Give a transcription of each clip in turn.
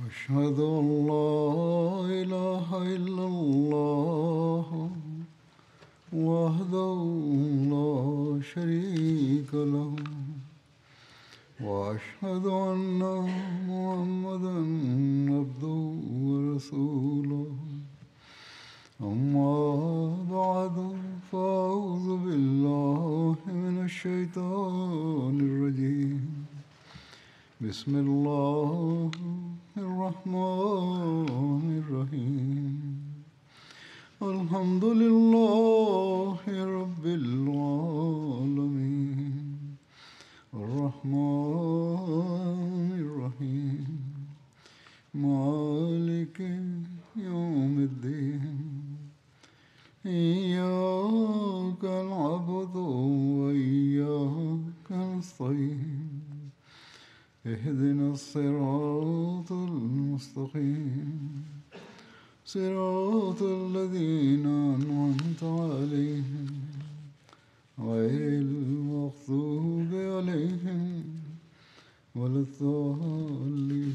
أشهد أن لا إله إلا الله وحده لا شريك له وأشهد أن محمدا عبده ورسوله أما بعد فأعوذ بالله من الشيطان الرجيم بسم الله الرحمن الرحيم الحمد لله رب العالمين الرحمن الرحيم مالك يوم الدين إياك نعبد وإياك نستعين اهدنا الصراط المستقيم صراط الذين أنعمت عليهم غير المغضوب عليهم ولا الضالين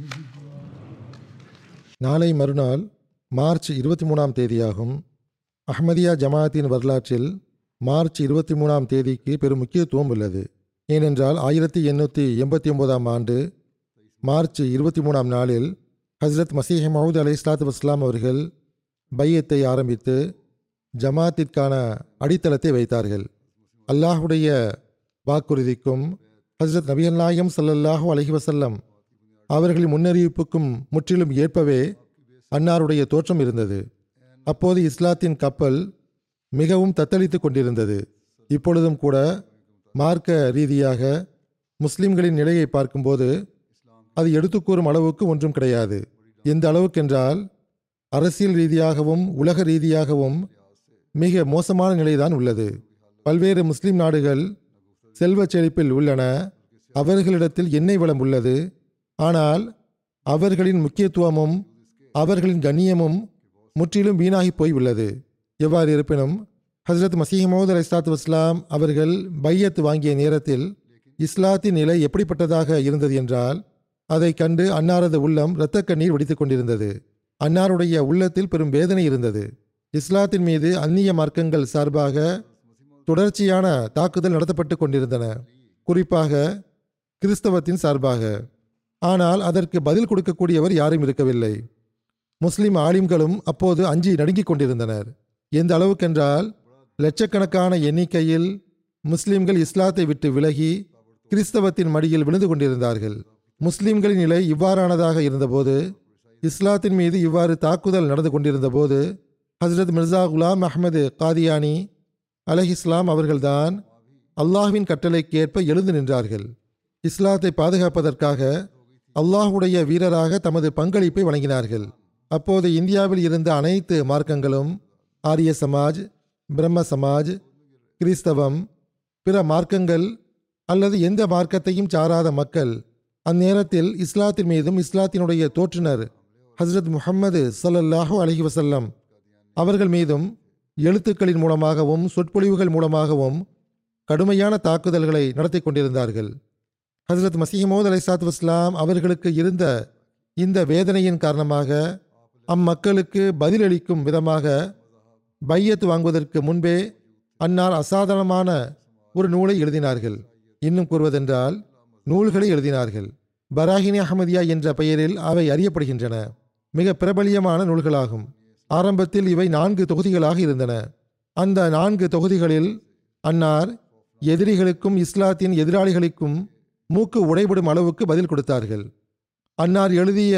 நாளை மறுநாள் மார்ச் இருபத்தி மூணாம் தேதியாகும் அஹ்மதியா ஜமாஅத்தின் வரலாற்றில் மார்ச் இருபத்தி மூணாம் தேதிக்கு பெரும் முக்கியத்துவம் உள்ளது ஏனென்றால் ஆயிரத்தி எண்ணூற்றி எண்பத்தி ஒன்பதாம் ஆண்டு மார்ச் இருபத்தி மூணாம் நாளில் ஹஸ்ரத் மசீஹ் மஹூத் அலை இஸ்லாத்து வஸ்லாம் அவர்கள் பையத்தை ஆரம்பித்து ஜமாத்திற்கான அடித்தளத்தை வைத்தார்கள் அல்லாஹுடைய வாக்குறுதிக்கும் ஹஸ்ரத் நபிகள் நாயகம் ஸல்லல்லாஹு அலைஹி வஸல்லம் அவர்களின் முன்னறிவிப்புக்கும் முற்றிலும் ஏற்பவே அன்னாருடைய தோற்றம் இருந்தது அப்போது இஸ்லாத்தின் கப்பல் மிகவும் தத்தளித்து கொண்டிருந்தது இப்பொழுதும் கூட மார்க்க ரீதியாக முஸ்லிம்களின் நிலையை பார்க்கும்போது அது எடுத்துக்கூறும் அளவுக்கு ஒன்றும் கிடையாது எந்த அளவுக்கென்றால் அரசியல் ரீதியாகவும் உலக ரீதியாகவும் மிக மோசமான நிலைதான் உள்ளது பல்வேறு முஸ்லிம் நாடுகள் செல்வச் செழிப்பில் உள்ளன அவர்களிடத்தில் எண்ணெய் வளம் உள்ளது ஆனால் அவர்களின் முக்கியத்துவமும் அவர்களின் கண்ணியமும் முற்றிலும் வீணாகி போய் உள்ளது எவ்வாறு இருப்பினும் ஹஸ்ரத் மசீஹ் மௌத் அலி இஸ்லாத்து வஸ்லாம் அவர்கள் பையத் வாங்கிய நேரத்தில் இஸ்லாத்தின் நிலை எப்படிப்பட்டதாக இருந்தது என்றால் அதை கண்டு அன்னாரது உள்ளம் இரத்த கண்ணீர் வடித்துக் கொண்டிருந்தது அன்னாருடைய உள்ளத்தில் பெரும் வேதனை இருந்தது இஸ்லாத்தின் மீது அந்நிய மார்க்கங்கள் சார்பாக தொடர்ச்சியான தாக்குதல் நடத்தப்பட்டு கொண்டிருந்தன குறிப்பாக கிறிஸ்தவத்தின் சார்பாக ஆனால் அதற்கு பதில் கொடுக்கக்கூடியவர் யாரும் இருக்கவில்லை முஸ்லிம் ஆலிம்களும் அப்போது அஞ்சி நடுங்கிக் கொண்டிருந்தனர் எந்த அளவுக்கென்றால் லட்சக்கணக்கான எண்ணிக்கையில் முஸ்லிம்கள் இஸ்லாத்தை விட்டு விலகி கிறிஸ்தவத்தின் மடியில் விழுந்து கொண்டிருந்தார்கள் முஸ்லிம்களின் நிலை இவ்வாறானதாக இருந்தபோது இஸ்லாத்தின் மீது இவ்வாறு தாக்குதல் நடந்து கொண்டிருந்தபோது ஹஸ்ரத் மிர்சா குலாம் அஹ்மது காதியானி அலஹ் இஸ்லாம் அவர்கள்தான் அல்லாஹ்வின் கட்டளைக்கேற்ப எழுந்து நின்றார்கள் இஸ்லாத்தை பாதுகாப்பதற்காக அல்லாஹுடைய வீரராக தமது பங்களிப்பை வழங்கினார்கள் அப்போது இந்தியாவில் இருந்த அனைத்து மார்க்கங்களும் ஆரிய சமாஜ் பிரம்ம சமாஜ் கிறிஸ்தவம் பிற மார்க்கங்கள் அல்லது எந்த மார்க்கத்தையும் சாராத மக்கள் அந்நேரத்தில் இஸ்லாத்தின் மீதும் இஸ்லாத்தினுடைய தோற்றுனர் ஹஸ்ரத் முஹம்மது ஸல்லல்லாஹு அலைஹி வஸல்லம் அவர்கள் மீதும் எழுத்துக்களின் மூலமாகவும் சொற்பொழிவுகள் மூலமாகவும் கடுமையான தாக்குதல்களை நடத்தி கொண்டிருந்தார்கள் ஹசரத் மசீமோத் அலைசாத் வஸ்லாம் அவர்களுக்கு இருந்த இந்த வேதனையின் காரணமாக அம்மக்களுக்கு பதிலளிக்கும் விதமாக பையத் வாங்குவதற்கு முன்பே அன்னார் அசாதாரணமான ஒரு நூலை எழுதினார்கள் இன்னும் கூறுவதென்றால் நூல்களை எழுதினார்கள் பராஹினி அஹமதியா என்ற பெயரில் அவை அறியப்படுகின்றன மிக பிரபலியமான நூல்களாகும் ஆரம்பத்தில் இவை நான்கு தொகுதிகளாக இருந்தன அந்த நான்கு தொகுதிகளில் அன்னார் எதிரிகளுக்கும் இஸ்லாத்தின் எதிராளிகளுக்கும் மூக்கு உடைபடும் அளவுக்கு பதில் கொடுத்தார்கள் அன்னார் எழுதிய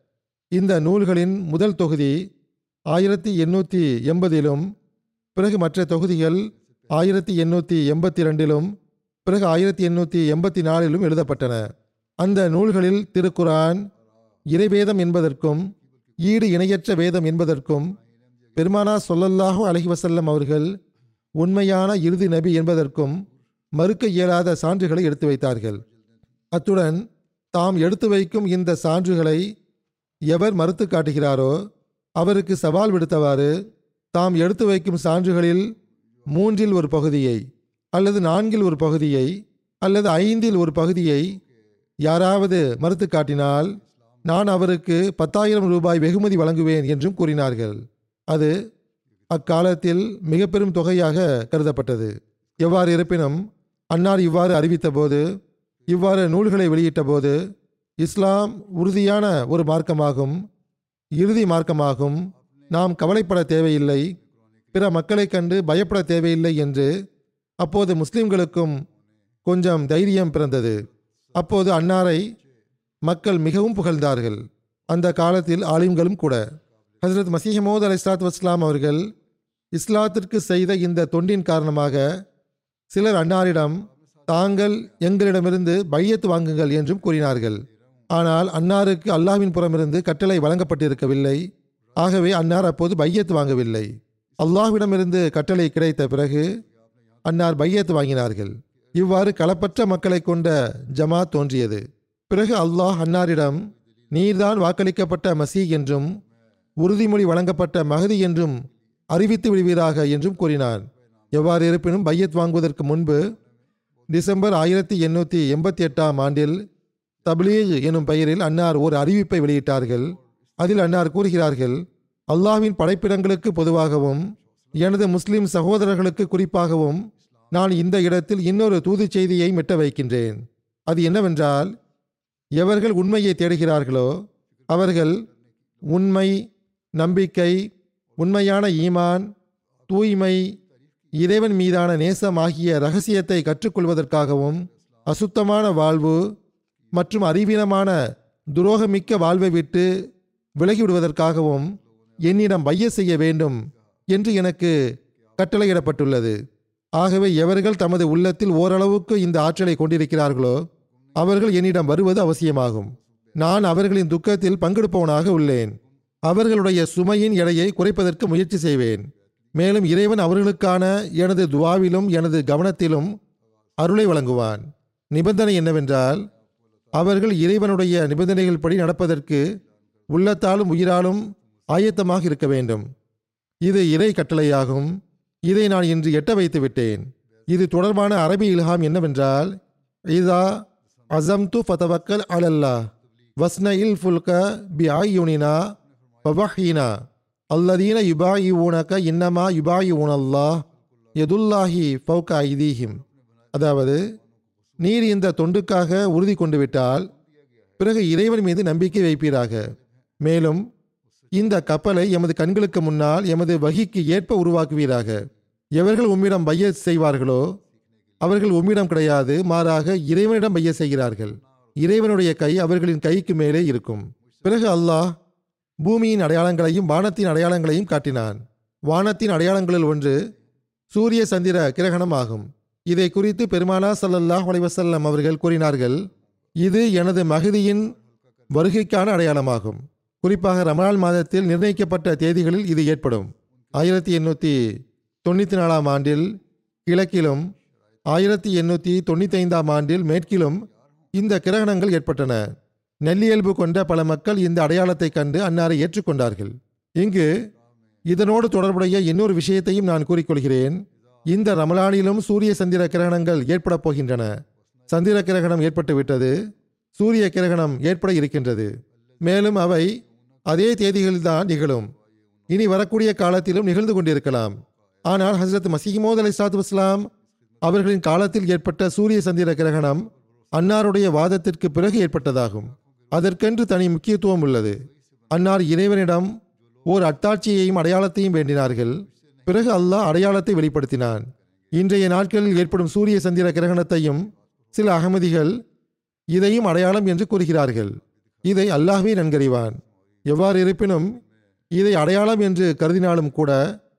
இந்த நூல்களின் முதல் தொகுதி ஆயிரத்தி எண்ணூற்றி எண்பதிலும் பிறகு மற்ற தொகுதிகள் ஆயிரத்தி எண்ணூற்றி எண்பத்தி ரெண்டிலும் பிறகு ஆயிரத்தி எண்ணூற்றி எண்பத்தி நாலிலும் எழுதப்பட்டன அந்த நூல்களில் திருக்குரான் இறைவேதம் என்பதற்கும் ஈடு இணையற்ற வேதம் என்பதற்கும் பெருமானா சொல்லல்லாஹு அலஹி வசல்லம் அவர்கள் உண்மையான இறுதி நபி என்பதற்கும் மறுக்க இயலாத சான்றுகளை எடுத்து வைத்தார்கள் அத்துடன் தாம் எடுத்து வைக்கும் இந்த சான்றுகளை எவர் மறுத்து காட்டுகிறாரோ அவருக்கு சவால் விடுத்தவாறு தாம் எடுத்து வைக்கும் சான்றுகளில் மூன்றில் ஒரு பகுதியை அல்லது நான்கில் ஒரு பகுதியை அல்லது ஐந்தில் ஒரு பகுதியை யாராவது மறுத்து காட்டினால் நான் அவருக்கு பத்தாயிரம் ரூபாய் வெகுமதி வழங்குவேன் என்றும் கூறினார்கள் அது அக்காலத்தில் மிக பெரும் தொகையாக கருதப்பட்டது எவ்வாறு இருப்பினும் அன்னார் இவ்வாறு அறிவித்தபோது இவ்வாறு நூல்களை வெளியிட்டபோது இஸ்லாம் உறுதியான ஒரு மார்க்கமாகும் இறுதி மார்க்கமாகும் நாம் கவலைப்பட தேவையில்லை பிற மக்களைக் கண்டு பயப்பட தேவையில்லை என்று அப்போது முஸ்லிம்களுக்கும் கொஞ்சம் தைரியம் பிறந்தது அப்போது அன்னாரை மக்கள் மிகவும் புகழ்ந்தார்கள் அந்த காலத்தில் ஆலிம்களும் கூட ஹசரத் மசீஹமோத் அலி இஸ்லாத் வஸ்லாம் அவர்கள் இஸ்லாத்திற்கு செய்த இந்த தொண்டின் காரணமாக சிலர் அன்னாரிடம் தாங்கள் எங்களிடமிருந்து பையத்து வாங்குங்கள் என்றும் கூறினார்கள் ஆனால் அன்னாருக்கு அல்லாஹ்வின் புறமிருந்து கட்டளை வழங்கப்பட்டிருக்கவில்லை ஆகவே அன்னார் அப்போது பையத்து வாங்கவில்லை அல்லாஹ்விடமிருந்து கட்டளை கிடைத்த பிறகு அன்னார் பையத்து வாங்கினார்கள் இவ்வாறு களப்பற்ற மக்களை கொண்ட ஜமாத் தோன்றியது பிறகு அல்லாஹ் அன்னாரிடம் நீர்தான் வாக்களிக்கப்பட்ட மசீ என்றும் உறுதிமொழி வழங்கப்பட்ட மகதி என்றும் அறிவித்து விடுவீராக என்றும் கூறினான் எவ்வாறு இருப்பினும் பையத் வாங்குவதற்கு முன்பு டிசம்பர் ஆயிரத்தி எண்ணூற்றி எண்பத்தி எட்டாம் ஆண்டில் தப்லீக் எனும் பெயரில் அன்னார் ஒரு அறிவிப்பை வெளியிட்டார்கள் அதில் அன்னார் கூறுகிறார்கள் அல்லாஹ்வின் படைப்பிடங்களுக்கு பொதுவாகவும் எனது முஸ்லிம் சகோதரர்களுக்கு குறிப்பாகவும் நான் இந்த இடத்தில் இன்னொரு தூதுச் செய்தியை மெட்ட வைக்கின்றேன் அது என்னவென்றால் எவர்கள் உண்மையை தேடுகிறார்களோ அவர்கள் உண்மை நம்பிக்கை உண்மையான ஈமான் தூய்மை இறைவன் மீதான நேசம் ஆகிய ரகசியத்தை கற்றுக்கொள்வதற்காகவும் அசுத்தமான வாழ்வு மற்றும் அறிவீனமான துரோகமிக்க வாழ்வை விட்டு விலகிவிடுவதற்காகவும் என்னிடம் பைய செய்ய வேண்டும் என்று எனக்கு கட்டளையிடப்பட்டுள்ளது ஆகவே எவர்கள் தமது உள்ளத்தில் ஓரளவுக்கு இந்த ஆற்றலை கொண்டிருக்கிறார்களோ அவர்கள் என்னிடம் வருவது அவசியமாகும் நான் அவர்களின் துக்கத்தில் பங்கெடுப்பவனாக உள்ளேன் அவர்களுடைய சுமையின் எடையை குறைப்பதற்கு முயற்சி செய்வேன் மேலும் இறைவன் அவர்களுக்கான எனது துவாவிலும் எனது கவனத்திலும் அருளை வழங்குவான் நிபந்தனை என்னவென்றால் அவர்கள் இறைவனுடைய நிபந்தனைகள் படி நடப்பதற்கு உள்ளத்தாலும் உயிராலும் ஆயத்தமாக இருக்க வேண்டும் இது இறை கட்டளையாகும் இதை நான் இன்று எட்ட வைத்து விட்டேன் இது தொடர்பான அரபி இல்ஹாம் என்னவென்றால் இதா அசம்து ஃபதவக்கல் அலல்லா வஸ்ன இல் ஃபுல்க பி ஆயுனினா பவஹீனா அல்லதீன யுபாயி ஊனக்க இன்னமா யுபாயி ஊனல்லா எதுல்லாஹி ஃபவுக ஐதீஹிம் அதாவது நீர் இந்த தொண்டுக்காக உறுதி கொண்டு விட்டால் பிறகு இறைவன் மீது நம்பிக்கை வைப்பீராக மேலும் இந்த கப்பலை எமது கண்களுக்கு முன்னால் எமது வகிக்கு ஏற்ப உருவாக்குவீராக எவர்கள் உம்மிடம் பைய செய்வார்களோ அவர்கள் உம்மிடம் கிடையாது மாறாக இறைவனிடம் பைய செய்கிறார்கள் இறைவனுடைய கை அவர்களின் கைக்கு மேலே இருக்கும் பிறகு அல்லாஹ் பூமியின் அடையாளங்களையும் வானத்தின் அடையாளங்களையும் காட்டினான் வானத்தின் அடையாளங்களில் ஒன்று சூரிய சந்திர கிரகணம் ஆகும் இதை குறித்து பெருமானா ஸல்லல்லாஹு அலைஹி வஸல்லம் அவர்கள் கூறினார்கள் இது எனது மகதியின் வருகைக்கான அடையாளமாகும் குறிப்பாக ரமலான் மாதத்தில் நிர்ணயிக்கப்பட்ட தேதிகளில் இது ஏற்படும் ஆயிரத்தி எண்ணூற்றி தொண்ணூற்றி நாலாம் ஆண்டில் கிழக்கிலும் ஆயிரத்தி எண்ணூற்றி தொண்ணூற்றி ஐந்தாம் ஆண்டில் மேற்கிலும் இந்த கிரகணங்கள் ஏற்பட்டன நெல்லியல்பு கொண்ட பல மக்கள் இந்த அடையாளத்தை கண்டு அன்னாரை ஏற்றுக்கொண்டார்கள் இங்கு இதனோடு தொடர்புடைய இன்னொரு விஷயத்தையும் நான் கூறிக்கொள்கிறேன் இந்த ரமலானிலும் சூரிய சந்திர கிரகணங்கள் ஏற்படப் போகின்றன சந்திர கிரகணம் ஏற்பட்டு விட்டது சூரிய கிரகணம் ஏற்பட இருக்கின்றது மேலும் அவை அதே தேதிகளில்தான் நிகழும் இனி வரக்கூடிய காலத்திலும் நிகழ்ந்து கொண்டிருக்கலாம் ஆனால் ஹசரத் மசீமோத் அலை சாத்து வஸ்லாம் அவர்களின் காலத்தில் ஏற்பட்ட சூரிய சந்திர கிரகணம் அன்னாருடைய வாதத்திற்கு பிறகு ஏற்பட்டதாகும் அதற்கென்று தனி முக்கியத்துவம் உள்ளது அன்னார் இறைவனிடம் ஓர் அத்தாட்சியையும் அடையாளத்தையும் வேண்டினார்கள் பிறகு அல்லாஹ் அடையாளத்தை வெளிப்படுத்தினான் இன்றைய நாட்களில் ஏற்படும் சூரிய சந்திர கிரகணத்தையும் சில அகமதிகள் இதையும் அடையாளம் என்று கூறுகிறார்கள் இதை அல்லாஹ்வே நன்கறிவான் எவ்வாறு இருப்பினும் இதை அடையாளம் என்று கருதினாலும் கூட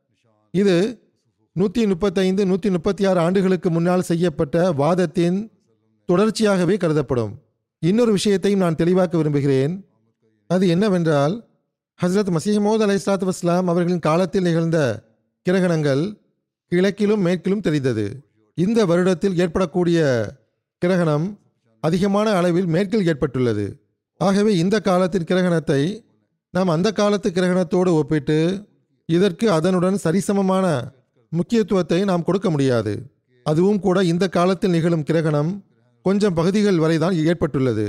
இது நூற்றி முப்பத்தைந்து நூற்றி முப்பத்தி ஆறு ஆண்டுகளுக்கு முன்னால் செய்யப்பட்ட வாதத்தின் தொடர்ச்சியாகவே கருதப்படும் இன்னொரு விஷயத்தையும் நான் தெளிவாக்க விரும்புகிறேன் அது என்னவென்றால் ஹஸ்ரத் மசீமோத் அலை இஸ்லாத்து வஸ்லாம் அவர்களின் காலத்தில் நிகழ்ந்த கிரகணங்கள் கிழக்கிலும் மேற்கிலும் தெரிந்தது இந்த வருடத்தில் ஏற்படக்கூடிய கிரகணம் அதிகமான அளவில் மேற்கில் ஏற்பட்டுள்ளது ஆகவே இந்த காலத்தின் கிரகணத்தை நாம் அந்த காலத்து கிரகணத்தோடு ஒப்பிட்டு இதற்கு அதனுடன் சரிசமமான முக்கியத்துவத்தை நாம் கொடுக்க முடியாது அதுவும் கூட இந்த காலத்தில் நிகழும் கிரகணம் கொஞ்சம் பகுதிகள் வரைதான் ஏற்பட்டுள்ளது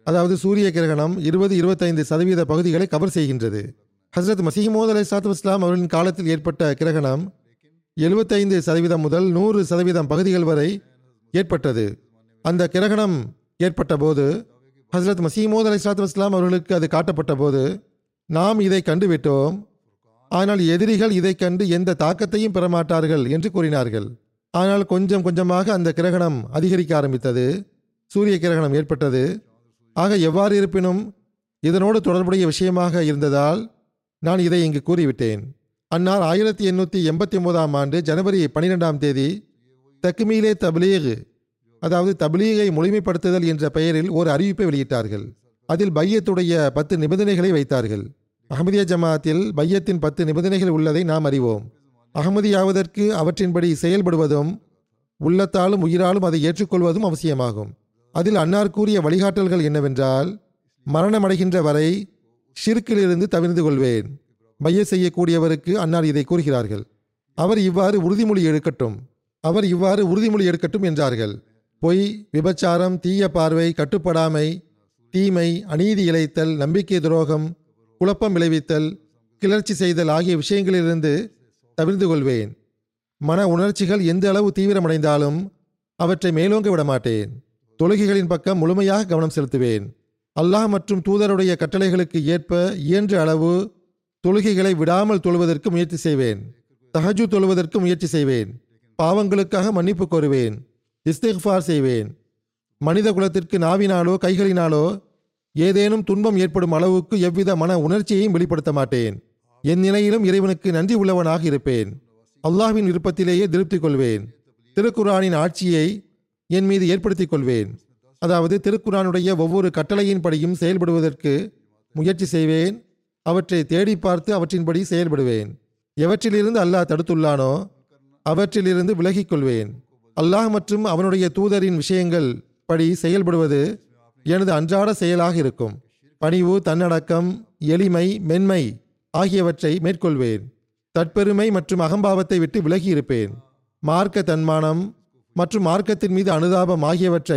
அதாவது சூரிய கிரகணம் இருபது இருபத்தைந்து சதவீத பகுதிகளை கவர் செய்கின்றது ஹசரத் மசீமோத் அலை சாத்து இஸ்லாம் அவர்களின் காலத்தில் ஏற்பட்ட கிரகணம் எழுபத்தைந்து சதவீதம் முதல் நூறு சதவீதம் பகுதிகள் வரை ஏற்பட்டது அந்த கிரகணம் ஏற்பட்ட போது ஹசரத் மசீமோத் அலை சாத்து இஸ்லாம் அவர்களுக்கு அது காட்டப்பட்ட போது நாம் இதை கண்டுவிட்டோம் ஆனால் எதிரிகள் இதைக் கண்டு எந்த தாக்கத்தையும் பெறமாட்டார்கள் என்று கூறினார்கள் ஆனால் கொஞ்சம் கொஞ்சமாக அந்த கிரகணம் அதிகரிக்க ஆரம்பித்தது சூரிய கிரகணம் ஏற்பட்டது ஆக எவ்வாறு இருப்பினும் இதனோடு தொடர்புடைய விஷயமாக இருந்ததால் நான் இதை இங்கு கூறிவிட்டேன் அன்னார் ஆயிரத்தி எண்ணூற்றி எண்பத்தி ஒன்பதாம் ஆண்டு ஜனவரி பன்னிரெண்டாம் தேதி தக்மீலே தப்லீக் அதாவது தப்லீகை முழுமைப்படுத்துதல் என்ற பெயரில் ஒரு அறிவிப்பை வெளியிட்டார்கள் அதில் பையத்துடைய பத்து நிபந்தனைகளை வைத்தார்கள் அகமதியா ஜமாத்தில் பையத்தின் பத்து நிபந்தனைகள் உள்ளதை நாம் அறிவோம் அகமதியாவதற்கு அவற்றின்படி செயல்படுவதும் உள்ளத்தாலும் உயிராலும் அதை ஏற்றுக்கொள்வதும் அவசியமாகும் அதில் அன்னார் கூறிய வழிகாட்டல்கள் என்னவென்றால் மரணமடைகின்ற வரை ஷிர்க்கிலிருந்து தவிர்ந்து கொள்வேன் மைய செய்யக்கூடியவருக்கு அன்னார் இதை கூறுகிறார்கள் அவர் இவ்வாறு உறுதிமொழி எடுக்கட்டும் அவர் இவ்வாறு உறுதிமொழி எடுக்கட்டும் என்றார்கள் பொய் விபச்சாரம் தீய பார்வை கட்டுப்படாமை தீமை அநீதி இழைத்தல் நம்பிக்கை துரோகம் குழப்பம் விளைவித்தல் கிளர்ச்சி செய்தல் ஆகிய விஷயங்களிலிருந்து தவிர்ந்து கொள்வேன் மன உணர்ச்சிகள் எந்த அளவு தீவிரமடைந்தாலும் அவற்றை மேலோங்க விட மாட்டேன் தொழுகைகளின் பக்கம் முழுமையாக கவனம் செலுத்துவேன் அல்லாஹ் மற்றும் தூதருடைய கட்டளைகளுக்கு ஏற்ப இயன்ற அளவு தொழுகைகளை விடாமல் தொழுவதற்கு முயற்சி செய்வேன் தஹஜு தொழுவதற்கு முயற்சி செய்வேன் பாவங்களுக்காக மன்னிப்பு கோருவேன் இஸ்திஃபார் செய்வேன் மனித குலத்திற்கு நாவினாலோ கைகளினாலோ ஏதேனும் துன்பம் ஏற்படும் அளவுக்கு எவ்வித மன உணர்ச்சியையும் வெளிப்படுத்த மாட்டேன் என் நிலையிலும் இறைவனுக்கு நன்றி உள்ளவனாக இருப்பேன் அல்லாஹ்வின் விருப்பத்திலேயே திருப்தி கொள்வேன் திருக்குரானின் ஆட்சியை என் மீது ஏற்படுத்திக் கொள்வேன் அதாவது திருக்குரானுடைய ஒவ்வொரு கட்டளையின்படியும் செயல்படுவதற்கு முயற்சி செய்வேன் அவற்றை தேடி பார்த்து அவற்றின்படி செயல்படுவேன் எவற்றிலிருந்து அல்லாஹ் தடுத்துள்ளானோ அவற்றிலிருந்து விலகிக் கொள்வேன் அல்லாஹ் மற்றும் அவனுடைய தூதரின் விஷயங்கள் படி செயல்படுவது எனது அன்றாட செயலாக இருக்கும் பணிவு தன்னடக்கம் எளிமை மென்மை ஆகியவற்றை மேற்கொள்வேன் தற்பெருமை மற்றும் அகம்பாவத்தை விட்டு விலகி இருப்பேன் மார்க்க தன்மானம் மற்றும் மார்க்கத்தின் மீது அனுதாபம் ஆகியவற்றை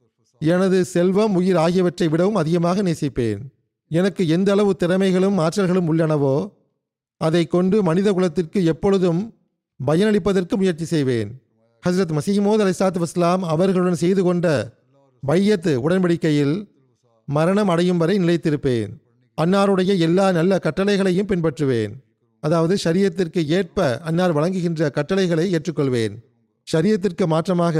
எனது செல்வம் உயிர் ஆகியவற்றை விடவும் அதிகமாக நேசிப்பேன் எனக்கு எந்த அளவு திறமைகளும் ஆற்றல்களும் உள்ளனவோ அதை கொண்டு மனித குலத்திற்கு எப்பொழுதும் பயனளிப்பதற்கு முயற்சி செய்வேன் ஹசரத் மசீமோத் அலிசாத் வஸ்லாம் அவர்களுடன் செய்து கொண்ட பையத் உடன்படிக்கையில் மரணம் அடையும் வரை நிலைத்திருப்பேன் அன்னாருடைய எல்லா நல்ல கட்டளைகளையும் பின்பற்றுவேன் அதாவது ஷரியத்திற்கு ஏற்ப அன்னார் வழங்குகின்ற கட்டளைகளை ஏற்றுக்கொள்வேன் ஷரியத்திற்கு மாற்றமாக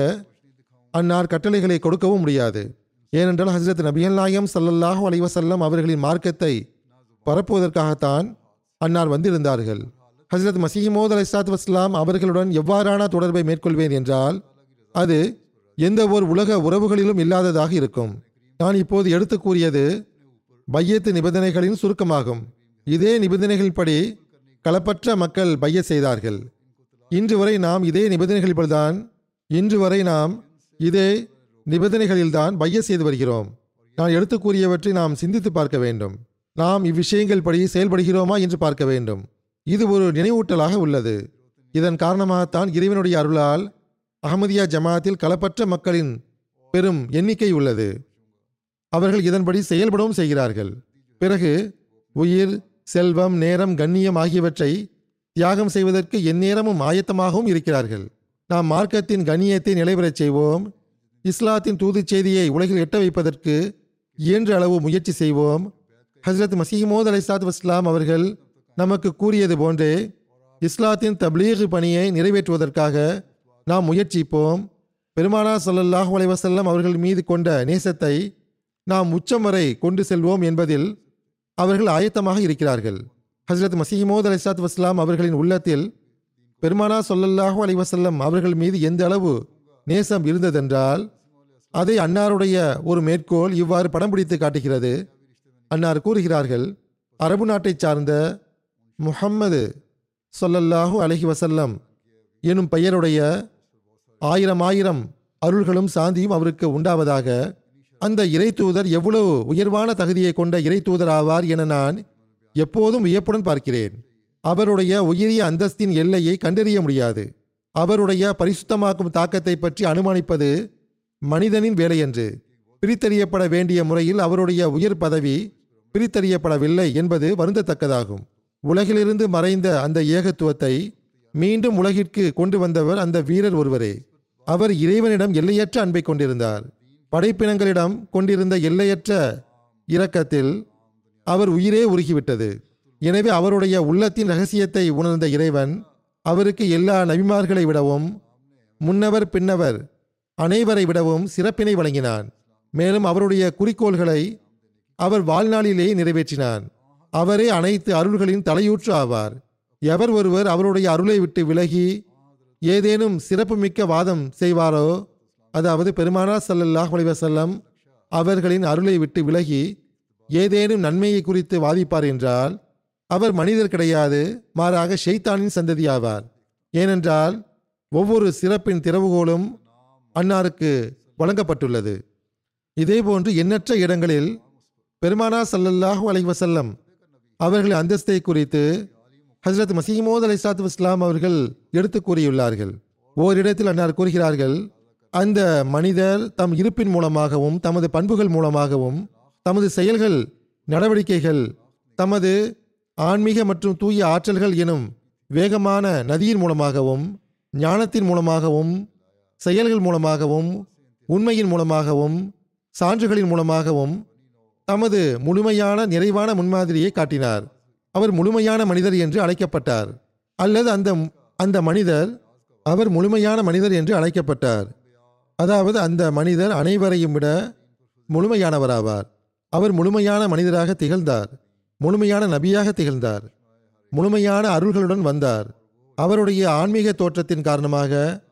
அன்னார் கட்டளைகளை கொடுக்கவும் முடியாது ஏனென்றால் ஹசரத் நபியல் நாயம் சல்லல்லாஹு அலைவசல்லம் அவர்களின் மார்க்கத்தை பரப்புவதற்காகத்தான் அன்னார் வந்திருந்தார்கள் ஹசரத் மசீமோத் அலிசாத் வஸ்லாம் அவர்களுடன் எவ்வாறான தொடர்பை மேற்கொள்வேன் என்றால் அது எந்த ஒரு உலக உறவுகளிலும் இல்லாததாக இருக்கும் நான் இப்போது எடுத்து கூறியது பையத்து நிபந்தனைகளின் சுருக்கமாகும் இதே நிபந்தனைகளின்படி களப்பற்ற மக்கள் பைய செய்தார்கள் இன்று வரை நாம் இதே நிபந்தனைகளில்தான் இன்று வரை நாம் இதே நிபந்தனைகளில்தான் பைய செய்து வருகிறோம் நான் எடுத்து கூறியவற்றை நாம் சிந்தித்து பார்க்க வேண்டும் நாம் இவ்விஷயங்கள் படி செயல்படுகிறோமா என்று பார்க்க வேண்டும் இது ஒரு நினைவூட்டலாக உள்ளது இதன் காரணமாகத்தான் இறைவனுடைய அருளால் அகமதியா ஜமாத்தில் களப்பற்ற மக்களின் பெரும் எண்ணிக்கை உள்ளது அவர்கள் இதன்படி செயல்படவும் செய்கிறார்கள் பிறகு உயிர் செல்வம் நேரம் கண்ணியம் ஆகியவற்றை தியாகம் செய்வதற்கு எந்நேரமும் ஆயத்தமாகவும் இருக்கிறார்கள் நாம் மார்க்கத்தின் கண்ணியத்தை நிலைபெறச் செய்வோம் இஸ்லாத்தின் தூதுச் செய்தியை உலகில் எட்ட வைப்பதற்கு இயன்ற அளவு முயற்சி செய்வோம் ஹசரத் மசீமோத் அலிசாத் வஸ்லாம் அவர்கள் நமக்கு கூறியது போன்றே இஸ்லாத்தின் தப்லீக் பணியை நிறைவேற்றுவதற்காக நாம் முயற்சிப்போம் பெருமானா ஸல்லல்லாஹு அலைஹி வஸல்லம் அவர்கள் மீது கொண்ட நேசத்தை நாம் உச்சம் வரை கொண்டு செல்வோம் என்பதில் அவர்கள் ஆயத்தமாக இருக்கிறார்கள் ஹஜ்ரத் மசீமோத் அலிசாத் வஸ்லாம் அவர்களின் உள்ளத்தில் பெருமானா ஸல்லல்லாஹு அலைஹி வஸல்லம் அவர்கள் மீது எந்த அளவு நேசம் இருந்ததென்றால் அதை அன்னாருடைய ஒரு மேற்கோள் இவ்வாறு படம் பிடித்து காட்டுகிறது அன்னார் கூறுகிறார்கள் அரபு நாட்டைச் சார்ந்த முஹம்மது ஸல்லல்லாஹு அலைஹி வஸல்லம் எனும் பெயருடைய ஆயிரம் ஆயிரம் அருள்களும் சாந்தியும் அவருக்கு உண்டாவதாக அந்த இறை தூதர் எவ்வளவு உயர்வான தகுதியை கொண்ட இறை தூதர் ஆவார் என நான் எப்போதும் வியப்புடன் பார்க்கிறேன் அவருடைய உயரிய அந்தஸ்தின் எல்லையை கண்டறிய முடியாது அவருடைய பரிசுத்தமாக்கும் தாக்கத்தை பற்றி அனுமானிப்பது மனிதனின் வேலையன்று பிரித்தறியப்பட வேண்டிய முறையில் அவருடைய உயர் பதவி பிரித்தறியப்படவில்லை என்பது வருந்தத்தக்கதாகும் உலகிலிருந்து மறைந்த அந்த ஏகத்துவத்தை மீண்டும் உலகிற்கு கொண்டு வந்தவர் அந்த வீரர் ஒருவரே அவர் இறைவனிடம் எல்லையற்ற அன்பை கொண்டிருந்தார் படைப்பினங்களிடம் கொண்டிருந்த எல்லையற்ற இரக்கத்தில் அவர் உயிரே உருகிவிட்டது எனவே அவருடைய உள்ளத்தின் ரகசியத்தை உணர்ந்த இறைவன் அவருக்கு எல்லா நபிமார்களை விடவும் முன்னவர் பின்னவர் அனைவரை விடவும் சிறப்பினை வழங்கினான் மேலும் அவருடைய குறிக்கோள்களை அவர் வாழ்நாளிலே நிறைவேற்றினான் அவரே அனைத்து அருள்களின் தலையூற்று ஆவார் எவர் ஒருவர் அவருடைய அருளை விட்டு விலகி ஏதேனும் சிறப்புமிக்க வாதம் செய்வாரோ அதாவது பெருமானார் ஸல்லல்லாஹு அலைஹி வஸல்லம் அவர்களின் அருளை விட்டு விலகி ஏதேனும் நன்மையை குறித்து வாதிப்பார் என்றால் அவர் மனிதர் கிடையாது மாறாக ஷெய்தானின் சந்ததி ஆவார் ஏனென்றால் ஒவ்வொரு சிறப்பின் திறவுகோலும் அன்னாருக்கு வழங்கப்பட்டுள்ளது இதேபோன்று எண்ணற்ற இடங்களில் பெருமானா ஸல்லல்லாஹு அலைஹி வஸல்லம் அவர்கள் அந்தஸ்தை குறித்து ஹஜ்ரத் மசீமோத் அலை சாத்து இஸ்லாம் அவர்கள் எடுத்து கூறியுள்ளார்கள் ஓரிடத்தில் அன்னார் கூறுகிறார்கள் அந்த மனிதர் தம் இருப்பின் மூலமாகவும் தமது பண்புகள் மூலமாகவும் தமது செயல்கள் நடவடிக்கைகள் தமது ஆன்மீக மற்றும் தூய ஆற்றல்கள் எனும் வேகமான நதியின் மூலமாகவும் ஞானத்தின் மூலமாகவும் செயல்கள் மூலமாகவும் உண்மையின் மூலமாகவும் சான்றுகளின் மூலமாகவும் தமது முழுமையான நிறைவான முன்மாதிரியை காட்டினார் அவர் முழுமையான மனிதர் என்று அழைக்கப்பட்டார் அல்லது அந்த அந்த மனிதர் அவர் முழுமையான மனிதர் என்று அழைக்கப்பட்டார் அதாவது அந்த மனிதர் அனைவரையும் விட முழுமையானவராவார் அவர் முழுமையான மனிதராக திகழ்ந்தார் முழுமையான நபியாக திகழ்ந்தார் முழுமையான அருள்களுடன் வந்தார் அவருடைய ஆன்மீக தோற்றத்தின் காரணமாக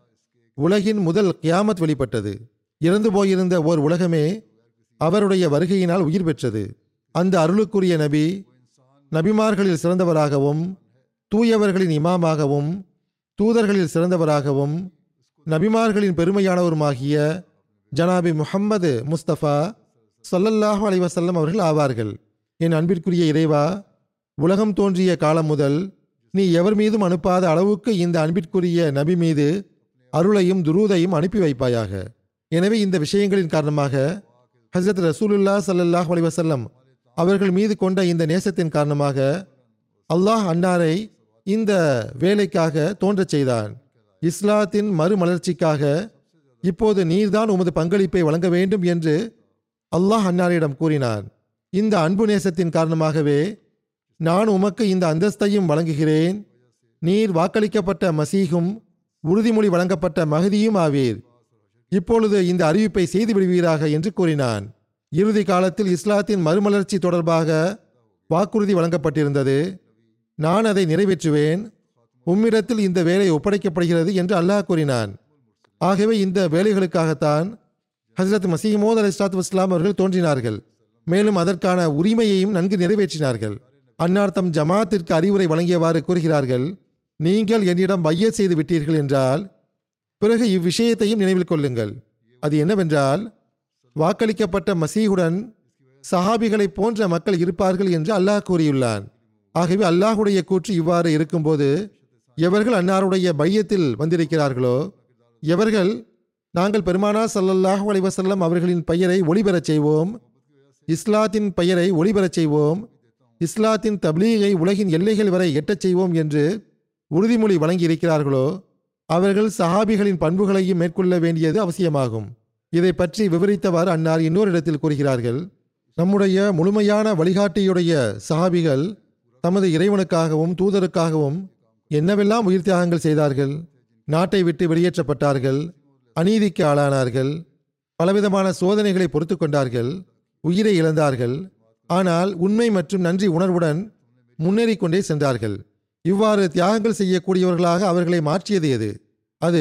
உலகின் முதல் கியாமத் வெளிப்பட்டது இறந்து போயிருந்த ஓர் உலகமே அவருடைய வருகையினால் உயிர் பெற்றது அந்த அருளுக்குரிய நபி நபிமார்களில் சிறந்தவராகவும் தூயவர்களின் இமாமாகவும் தூதர்களில் சிறந்தவராகவும் நபிமார்களின் பெருமையானவருமாகிய ஜனாபி முஹம்மது முஸ்தபா ஸல்லல்லாஹு அலைஹி வஸல்லம் அவர்கள் ஆவார்கள் என் அன்பிற்குரிய இறைவா உலகம் தோன்றிய காலம் முதல் நீ எவர் மீதும் அனுப்பாத அளவுக்கு இந்த அன்பிற்குரிய நபி மீது அருளையும் துரூதையும் அனுப்பி வைப்பாயாக எனவே இந்த விஷயங்களின் காரணமாக ஹஜரத் ரசூலுல்லா ஸல்லல்லாஹு அலைஹி வஸல்லம் அவர்கள் மீது கொண்ட இந்த நேசத்தின் காரணமாக அல்லாஹ் அன்னாரை இந்த வேலைக்காக தோன்றச் செய்தான் இஸ்லாத்தின் மறுமலர்ச்சிக்காக இப்போது நீர்தான் உமது பங்களிப்பை வழங்க வேண்டும் என்று அல்லாஹ் அன்னாரிடம் கூறினான் இந்த அன்பு நேசத்தின் காரணமாகவே நான் உமக்கு இந்த அந்தஸ்தையும் வழங்குகிறேன் நீர் வாக்களிக்கப்பட்ட மசீகும் உறுதிமொழி வழங்கப்பட்ட மகதியும் ஆவீர் இப்பொழுது இந்த அறிவிப்பை செய்து விடுவீராக என்று கூறினான் இறுதி காலத்தில் இஸ்லாத்தின் மறுமலர்ச்சி தொடர்பாக வாக்குறுதி வழங்கப்பட்டிருந்தது நான் அதை நிறைவேற்றுவேன் உம்மிடத்தில் இந்த வேலை ஒப்படைக்கப்படுகிறது என்று அல்லாஹ் கூறினான் ஆகவே இந்த வேலைகளுக்காகத்தான் ஹஜரத் மசீமோத் அலி இஸ்லாத்து இஸ்லாம் அவர்கள் தோன்றினார்கள் மேலும் அதற்கான உரிமையையும் நன்கு நிறைவேற்றினார்கள் அன்னார் தம் ஜமாத்திற்கு அறிவுரை வழங்கியவாறு கூறுகிறார்கள் நீங்கள் என்னிடம் பைய செய்து விட்டீர்கள் என்றால் பிறகு இவ்விஷயத்தையும் நினைவில் கொள்ளுங்கள் அது என்னவென்றால் வாக்களிக்கப்பட்ட மசீகுடன் சஹாபிகளைப் போன்ற மக்கள் இருப்பார்கள் என்று அல்லாஹ் கூறியுள்ளான் ஆகவே அல்லாஹுடைய கூற்று இவ்வாறு இருக்கும்போது எவர்கள் அன்னாருடைய பையத்தில் வந்திருக்கிறார்களோ எவர்கள் நாங்கள் பெருமானா ஸல்லல்லாஹு அலைஹி வஸல்லம் அவர்களின் பெயரை ஒளிபெறச் செய்வோம் இஸ்லாத்தின் பெயரை ஒளிபெறச் செய்வோம் இஸ்லாத்தின் தப்லீகை உலகின் எல்லைகள் வரை எட்டச் செய்வோம் என்று உறுதிமொழி வழங்கி இருக்கிறார்களோ அவர்கள் சஹாபிகளின் பண்புகளையும் மேற்கொள்ள வேண்டியது அவசியமாகும் இதை பற்றி விவரித்தவாறு அன்னார் இன்னொரு இடத்தில் கூறுகிறார்கள் நம்முடைய முழுமையான வழிகாட்டியுடைய சஹாபிகள் தமது இறைவனுக்காகவும் தூதருக்காகவும் என்னவெல்லாம் உயிர் தியாகங்கள் செய்தார்கள் நாட்டை விட்டு வெளியேற்றப்பட்டார்கள் அநீதிக்கு ஆளானார்கள் பலவிதமான சோதனைகளை பொறுத்து கொண்டார்கள் உயிரை இழந்தார்கள் ஆனால் உண்மை மற்றும் நன்றி உணர்வுடன் முன்னேறிக் கொண்டே சென்றார்கள் இவ்வாறு தியாகங்கள் செய்யக்கூடியவர்களாக அவர்களை மாற்றியது எது அது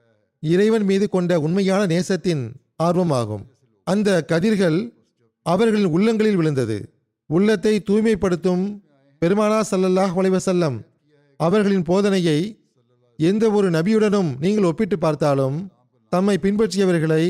இறைவன் மீது கொண்ட உண்மையான நேசத்தின் ஆர்வமாகும் அந்த கதிர்கள் அவர்களின் உள்ளங்களில் விழுந்தது உள்ளத்தை தூய்மைப்படுத்தும் பெருமானா ஸல்லல்லாஹு அலைஹி வஸல்லம் அவர்களின் போதனையை எந்த ஒரு நபியுடனும் நீங்கள் ஒப்பிட்டு பார்த்தாலும் தம்மை பின்பற்றியவர்களை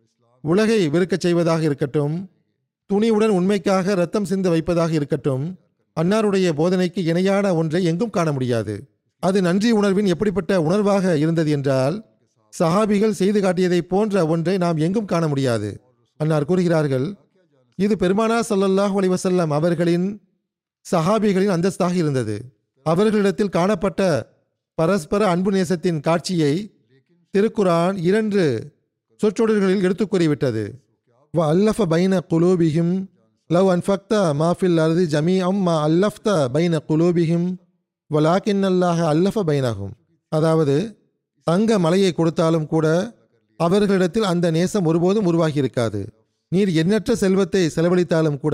உலகை வெறுக்கச் செய்வதாக இருக்கட்டும் துணிவுடன் உண்மைக்காக ரத்தம் சிந்த வைப்பதாக இருக்கட்டும் அன்னாருடைய போதனைக்கு இணையான ஒன்றை எங்கும் காண முடியாது அது நன்றி உணர்வின் எப்படிப்பட்ட உணர்வாக இருந்தது என்றால் சஹாபிகள் செய்து காட்டியதைப் போன்ற ஒன்றை நாம் எங்கும் காண முடியாது அன்னார் கூறுகிறார்கள் இது பெருமானா ஸல்லல்லாஹு அலைஹி வஸல்லம் அவர்களின் சஹாபிகளின் அந்தஸ்தாக இருந்தது அவர்களிடத்தில் காணப்பட்ட பரஸ்பர அன்பு நேசத்தின் காட்சியை திருக்குரான் இரண்டு சொற்றொடர்களில் எடுத்துக் கூறிவிட்டது வ அல்லஃப பைன குலூபிஹிம் லவ் அன்ஃபக்த மாஃபில் அர்தி ஜமீ அம் மா அல்லஃப்த பைன குலூபிஹிம் வலாக்கின் அல்லாஹ அல்லஃப பைனகும் அதாவது தங்க மலையை கொடுத்தாலும் கூட அவர்களிடத்தில் அந்த நேசம் ஒருபோதும் உருவாகி இருக்காது நீர் எண்ணற்ற செல்வத்தை செலவழித்தாலும் கூட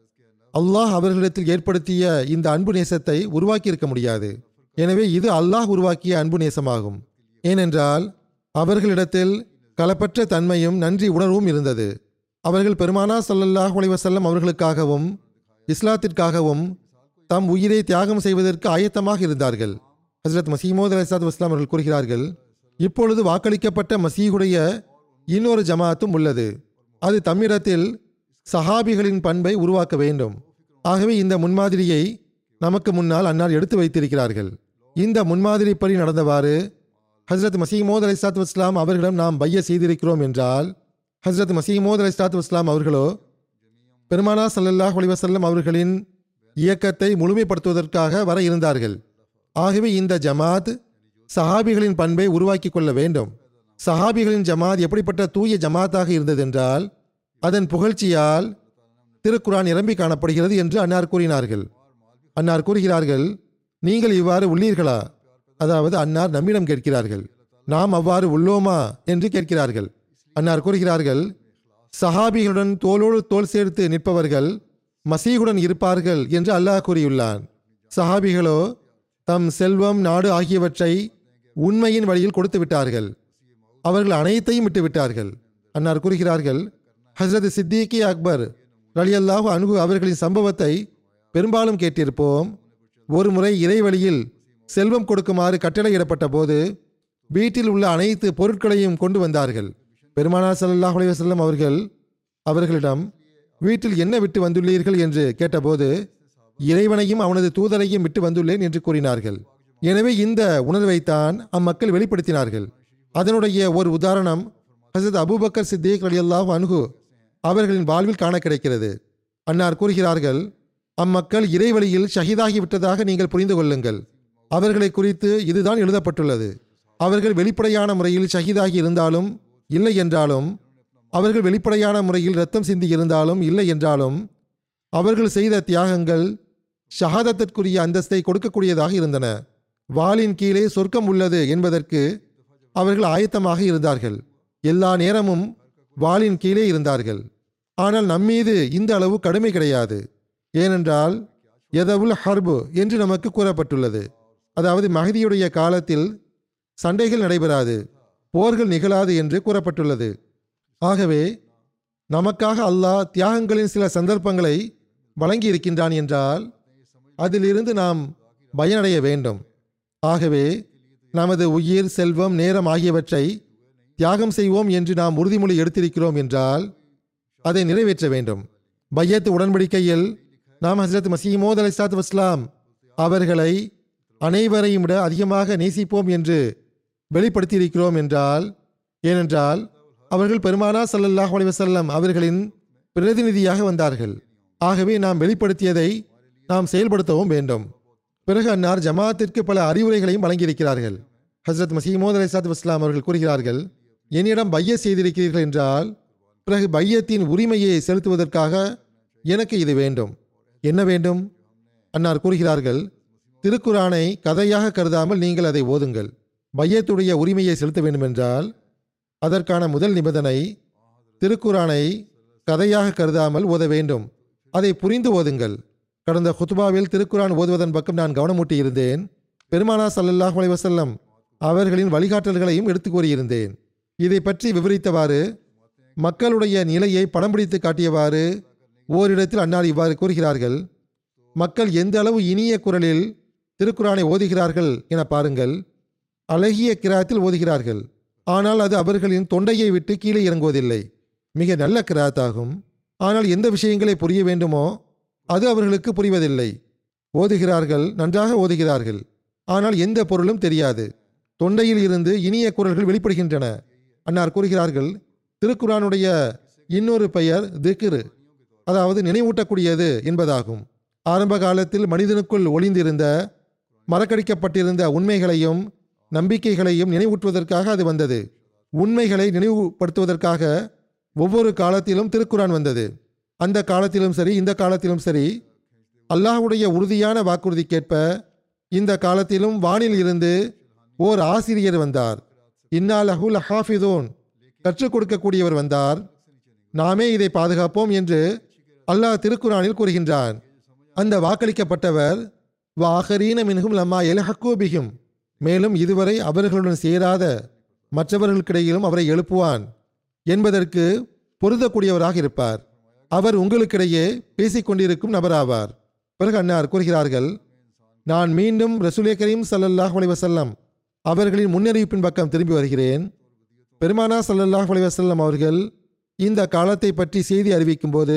அல்லாஹ் அவர்களிடத்தில் ஏற்படுத்திய இந்த அன்பு நேசத்தை உருவாக்கி இருக்க முடியாது எனவே இது அல்லாஹ் உருவாக்கிய அன்பு நேசமாகும் ஏனென்றால் அவர்களிடத்தில் களப்பற்ற தன்மையும் நன்றி உணர்வும் இருந்தது அவர்கள் பெருமானா ஸல்லல்லாஹு அலைஹி வஸல்லம் அவர்களுக்காகவும் இஸ்லாத்திற்காகவும் தம் உயிரை தியாகம் செய்வதற்கு ஆயத்தமாக இருந்தார்கள் ஹஸ்ரத் மசீமோத் அலிசாத் வஸ்லாம் அவர்கள் கூறுகிறார்கள் இப்பொழுது வாக்களிக்கப்பட்ட மசீகுடைய இன்னொரு ஜமாத்தும் உள்ளது அது தம்மிடத்தில் சஹாபிகளின் பண்பை உருவாக்க வேண்டும் ஆகவே இந்த முன்மாதிரியை நமக்கு முன்னால் அன்னார் எடுத்து வைத்திருக்கிறார்கள் இந்த முன்மாதிரிப்படி நடந்தவாறு ஹஸ்ரத் மசீமோத் அலிசாத் வஸ்லாம் அவர்களிடம் நாம் பைய செய்திருக்கிறோம் என்றால் ஹஸ்ரத் மசீமோத் அலிசாத் வஸ்லாம் அவர்களோ பெருமானா ஸல்லல்லாஹு அலைஹி வஸல்லம் அவர்களின் இயக்கத்தை முழுமைப்படுத்துவதற்காக வர இருந்தார்கள் ஆகவே இந்த ஜமாத் சஹாபிகளின் பண்பை உருவாக்கி கொள்ள வேண்டும் சஹாபிகளின் ஜமாத் எப்படிப்பட்ட தூய ஜமாத்தாக இருந்ததென்றால் அதன் புகழ்ச்சியால் திருக்குரான் நிரம்பி காணப்படுகிறது என்று அன்னார் கூறினார்கள் அன்னார் கூறுகிறார்கள் நீங்கள் இவ்வாறு உள்ளீர்களா அதாவது அன்னார் நம்மிடம் கேட்கிறார்கள் நாம் அவ்வாறு உள்ளோமா என்று கேட்கிறார்கள் அன்னார் கூறுகிறார்கள் சஹாபிகளுடன் தோளோடு தோள் சேர்த்து நிற்பவர்கள் மசீகுடன் இருப்பார்கள் என்று அல்லாஹ் கூறியுள்ளான் சஹாபிகளோ தம் செல்வம் நாடு ஆகியவற்றை உண்மையின் வழியில் கொடுத்து விட்டார்கள் அவர்கள் அனைத்தையும் விட்டு விட்டார்கள் அன்னார் கூறுகிறார்கள் ஹஸ்ரத் சித்திகி அக்பர் ரலியல்லாஹு அன்ஹு அவர்களின் சம்பவத்தை பெரும்பாலும் கேட்டிருப்போம் ஒரு முறை இறைவழியில் செல்வம் கொடுக்குமாறு கட்டளையிடப்பட்ட போது வீட்டில் உள்ள அனைத்து பொருட்களையும் கொண்டு வந்தார்கள் பெருமானார் ஸல்லல்லாஹு அலைஹி வஸல்லம் அவர்கள் அவர்களிடம் வீட்டில் என்ன விட்டு வந்துள்ளீர்கள் என்று கேட்டபோது இறைவனையும் அவனது தூதரையும் விட்டு வந்துள்ளேன் என்று கூறினார்கள் எனவே இந்த உணர்வைத்தான் அம்மக்கள் வெளிப்படுத்தினார்கள் அதனுடைய ஒரு உதாரணம் ஹசரத் அபூபக்கர் சித்திக் ரலியல்லாஹு அன்ஹு அவர்களின் வாழ்வில் காண கிடைக்கிறது அன்னார் கூறுகிறார்கள் அம்மக்கள் இறைவழியில் ஷஹீதாகி விட்டதாக நீங்கள் புரிந்து கொள்ளுங்கள் அவர்களை குறித்து இதுதான் எழுதப்பட்டுள்ளது அவர்கள் வெளிப்படையான முறையில் ஷஹீதாகி இருந்தாலும் இல்லை என்றாலும் அவர்கள் வெளிப்படையான முறையில் ரத்தம் சிந்தி இருந்தாலும் இல்லை என்றாலும் அவர்கள் செய்த தியாகங்கள் ஷஹாதத்திற்குரிய அந்தஸ்தை கொடுக்கக்கூடியதாக இருந்தன வாளின் கீழே சொர்க்கம் உள்ளது என்பதற்கு அவர்கள் ஆயத்தமாக இருந்தார்கள் எல்லா நேரமும் வாளின் கீழே இருந்தார்கள் ஆனால் நம்மீது இந்த அளவு கடுமை கிடையாது ஏனென்றால் எதவுல் ஹர்பு என்று நமக்கு கூறப்பட்டுள்ளது அதாவது மகதியுடைய காலத்தில் சண்டைகள் நடைபெறாது போர்கள் நிகழாது என்று கூறப்பட்டுள்ளது ஆகவே நமக்காக அல்லாஹ் தியாகங்களின் சில சந்தர்ப்பங்களை வழங்கி இருக்கின்றான் என்றால் அதிலிருந்து நாம் பயனடைய வேண்டும் ஆகவே நமது உயிர் செல்வம் நேரம் ஆகியவற்றை தியாகம் செய்வோம் என்று நாம் உறுதிமொழி எடுத்திருக்கிறோம் என்றால் அதை நிறைவேற்ற வேண்டும் பையத்து உடன்படிக்கையில் நாம் ஹசரத் மசீமோத் அலிசாத் வஸ்லாம் அவர்களை அனைவரையும் விட அதிகமாக நேசிப்போம் என்று வெளிப்படுத்தியிருக்கிறோம் என்றால் ஏனென்றால் அவர்கள் பெருமானா ஸல்லல்லாஹு அலைஹி வஸல்லம் அவர்களின் பிரதிநிதியாக வந்தார்கள் ஆகவே நாம் வெளிப்படுத்தியதை நாம் செயல்படுத்தவும் வேண்டும் பிறகு அன்னார் ஜமாத்திற்கு பல அறிவுரைகளையும் வழங்கியிருக்கிறார்கள் ஹஸ்ரத் மசீமோத் அலிசாத் வஸ்லாம் அவர்கள் கூறுகிறார்கள் என்னிடம் பைய செய்திருக்கிறீர்கள் என்றால் பிறகு பையத்தின் உரிமையை செலுத்துவதற்காக எனக்கு இது வேண்டும் என்ன வேண்டும் அன்னார் கூறுகிறார்கள் திருக்குரானை கதையாக கருதாமல் நீங்கள் அதை ஓதுங்கள் பையத்துடைய உரிமையை செலுத்த வேண்டுமென்றால் அதற்கான முதல் நிபந்தனை திருக்குரானை கதையாக கருதாமல் ஓத வேண்டும் அதை புரிந்து ஓதுங்கள் கடந்த ஹுத்பாவில் திருக்குரான் ஓதுவதன் பக்கம் நான் கவனமூட்டி இருந்தேன் பெருமானா ஸல்லல்லாஹு அலைஹி வஸல்லம் அவர்களின் வழிகாட்டல்களையும் எடுத்து கூறியிருந்தேன் இதை பற்றி விவரித்தவாறு மக்களுடைய நிலையை படம் பிடித்து காட்டியவாறு ஓரிடத்தில் அன்னார் இவ்வாறு கூறுகிறார்கள் மக்கள் எந்த அளவு இனிய குரலில் திருக்குரானை ஓதுகிறார்கள் என பாருங்கள் அழகிய கிராத்தில் ஓதுகிறார்கள் ஆனால் அது அவர்களின் தொண்டையை விட்டு கீழே இறங்குவதில்லை மிக நல்ல கிராத்தாகும் ஆனால் எந்த விஷயங்களை புரிய வேண்டுமோ அது அவர்களுக்கு புரிவதில்லை ஓதுகிறார்கள் நன்றாக ஓதுகிறார்கள் ஆனால் எந்த பொருளும் தெரியாது தொண்டையில் இருந்து இனிய குரல்கள் வெளிப்படுகின்றன அன்னார் கூறுகிறார்கள் திருக்குரானுடைய இன்னொரு பெயர் திக்ரு அதாவது நினைவூட்டக்கூடியது என்பதாகும் ஆரம்ப காலத்தில் மனிதனுக்குள் ஒளிந்திருந்த மறக்கடிக்கப்பட்டிருந்த உண்மைகளையும் நம்பிக்கைகளையும் நினைவூட்டுவதற்காக அது வந்தது உண்மைகளை நினைவுபடுத்துவதற்காக ஒவ்வொரு காலத்திலும் திருக்குரான் வந்தது அந்த காலத்திலும் சரி இந்த காலத்திலும் சரி அல்லாஹ்வுடைய உறுதியான வாக்குறுதிக்கேற்ப இந்த காலத்திலும் வானில் இருந்து ஓர் ஆசிரியர் வந்தார் இன்னாலஹுல் ஹாஃபிதோன் கற்றுக் கொடுக்கக்கூடியவர் வந்தார் நாமே இதை பாதுகாப்போம் என்று அல்லாஹ் திருக்குரானில் கூறுகின்றான் அந்த வாக்களிக்கப்பட்டவர் வாஹரீன மின்ஹும் லம்மா எல்ஹக்கூபிகும் மேலும் இதுவரை அவர்களுடன் சேராத மற்றவர்களுக்கிடையிலும் அவரை எழுப்புவான் என்பதற்கு பொருந்தக்கூடியவராக இருப்பார் அவர் உங்களுக்கிடையே பேசிக்கொண்டிருக்கும் நபராவார் பிறகு அன்னார் கூறுகிறார்கள் நான் மீண்டும் ரசூலே கரீம் ஸல்லல்லாஹு அலைஹி வஸல்லம் அவர்களின் முன்னறிவிப்பின் பக்கம் திரும்பி வருகிறேன் பெருமானா ஸல்லல்லாஹு அலைஹி வஸல்லம் அவர்கள் இந்த காலத்தை பற்றி செய்தி அறிவிக்கும்போது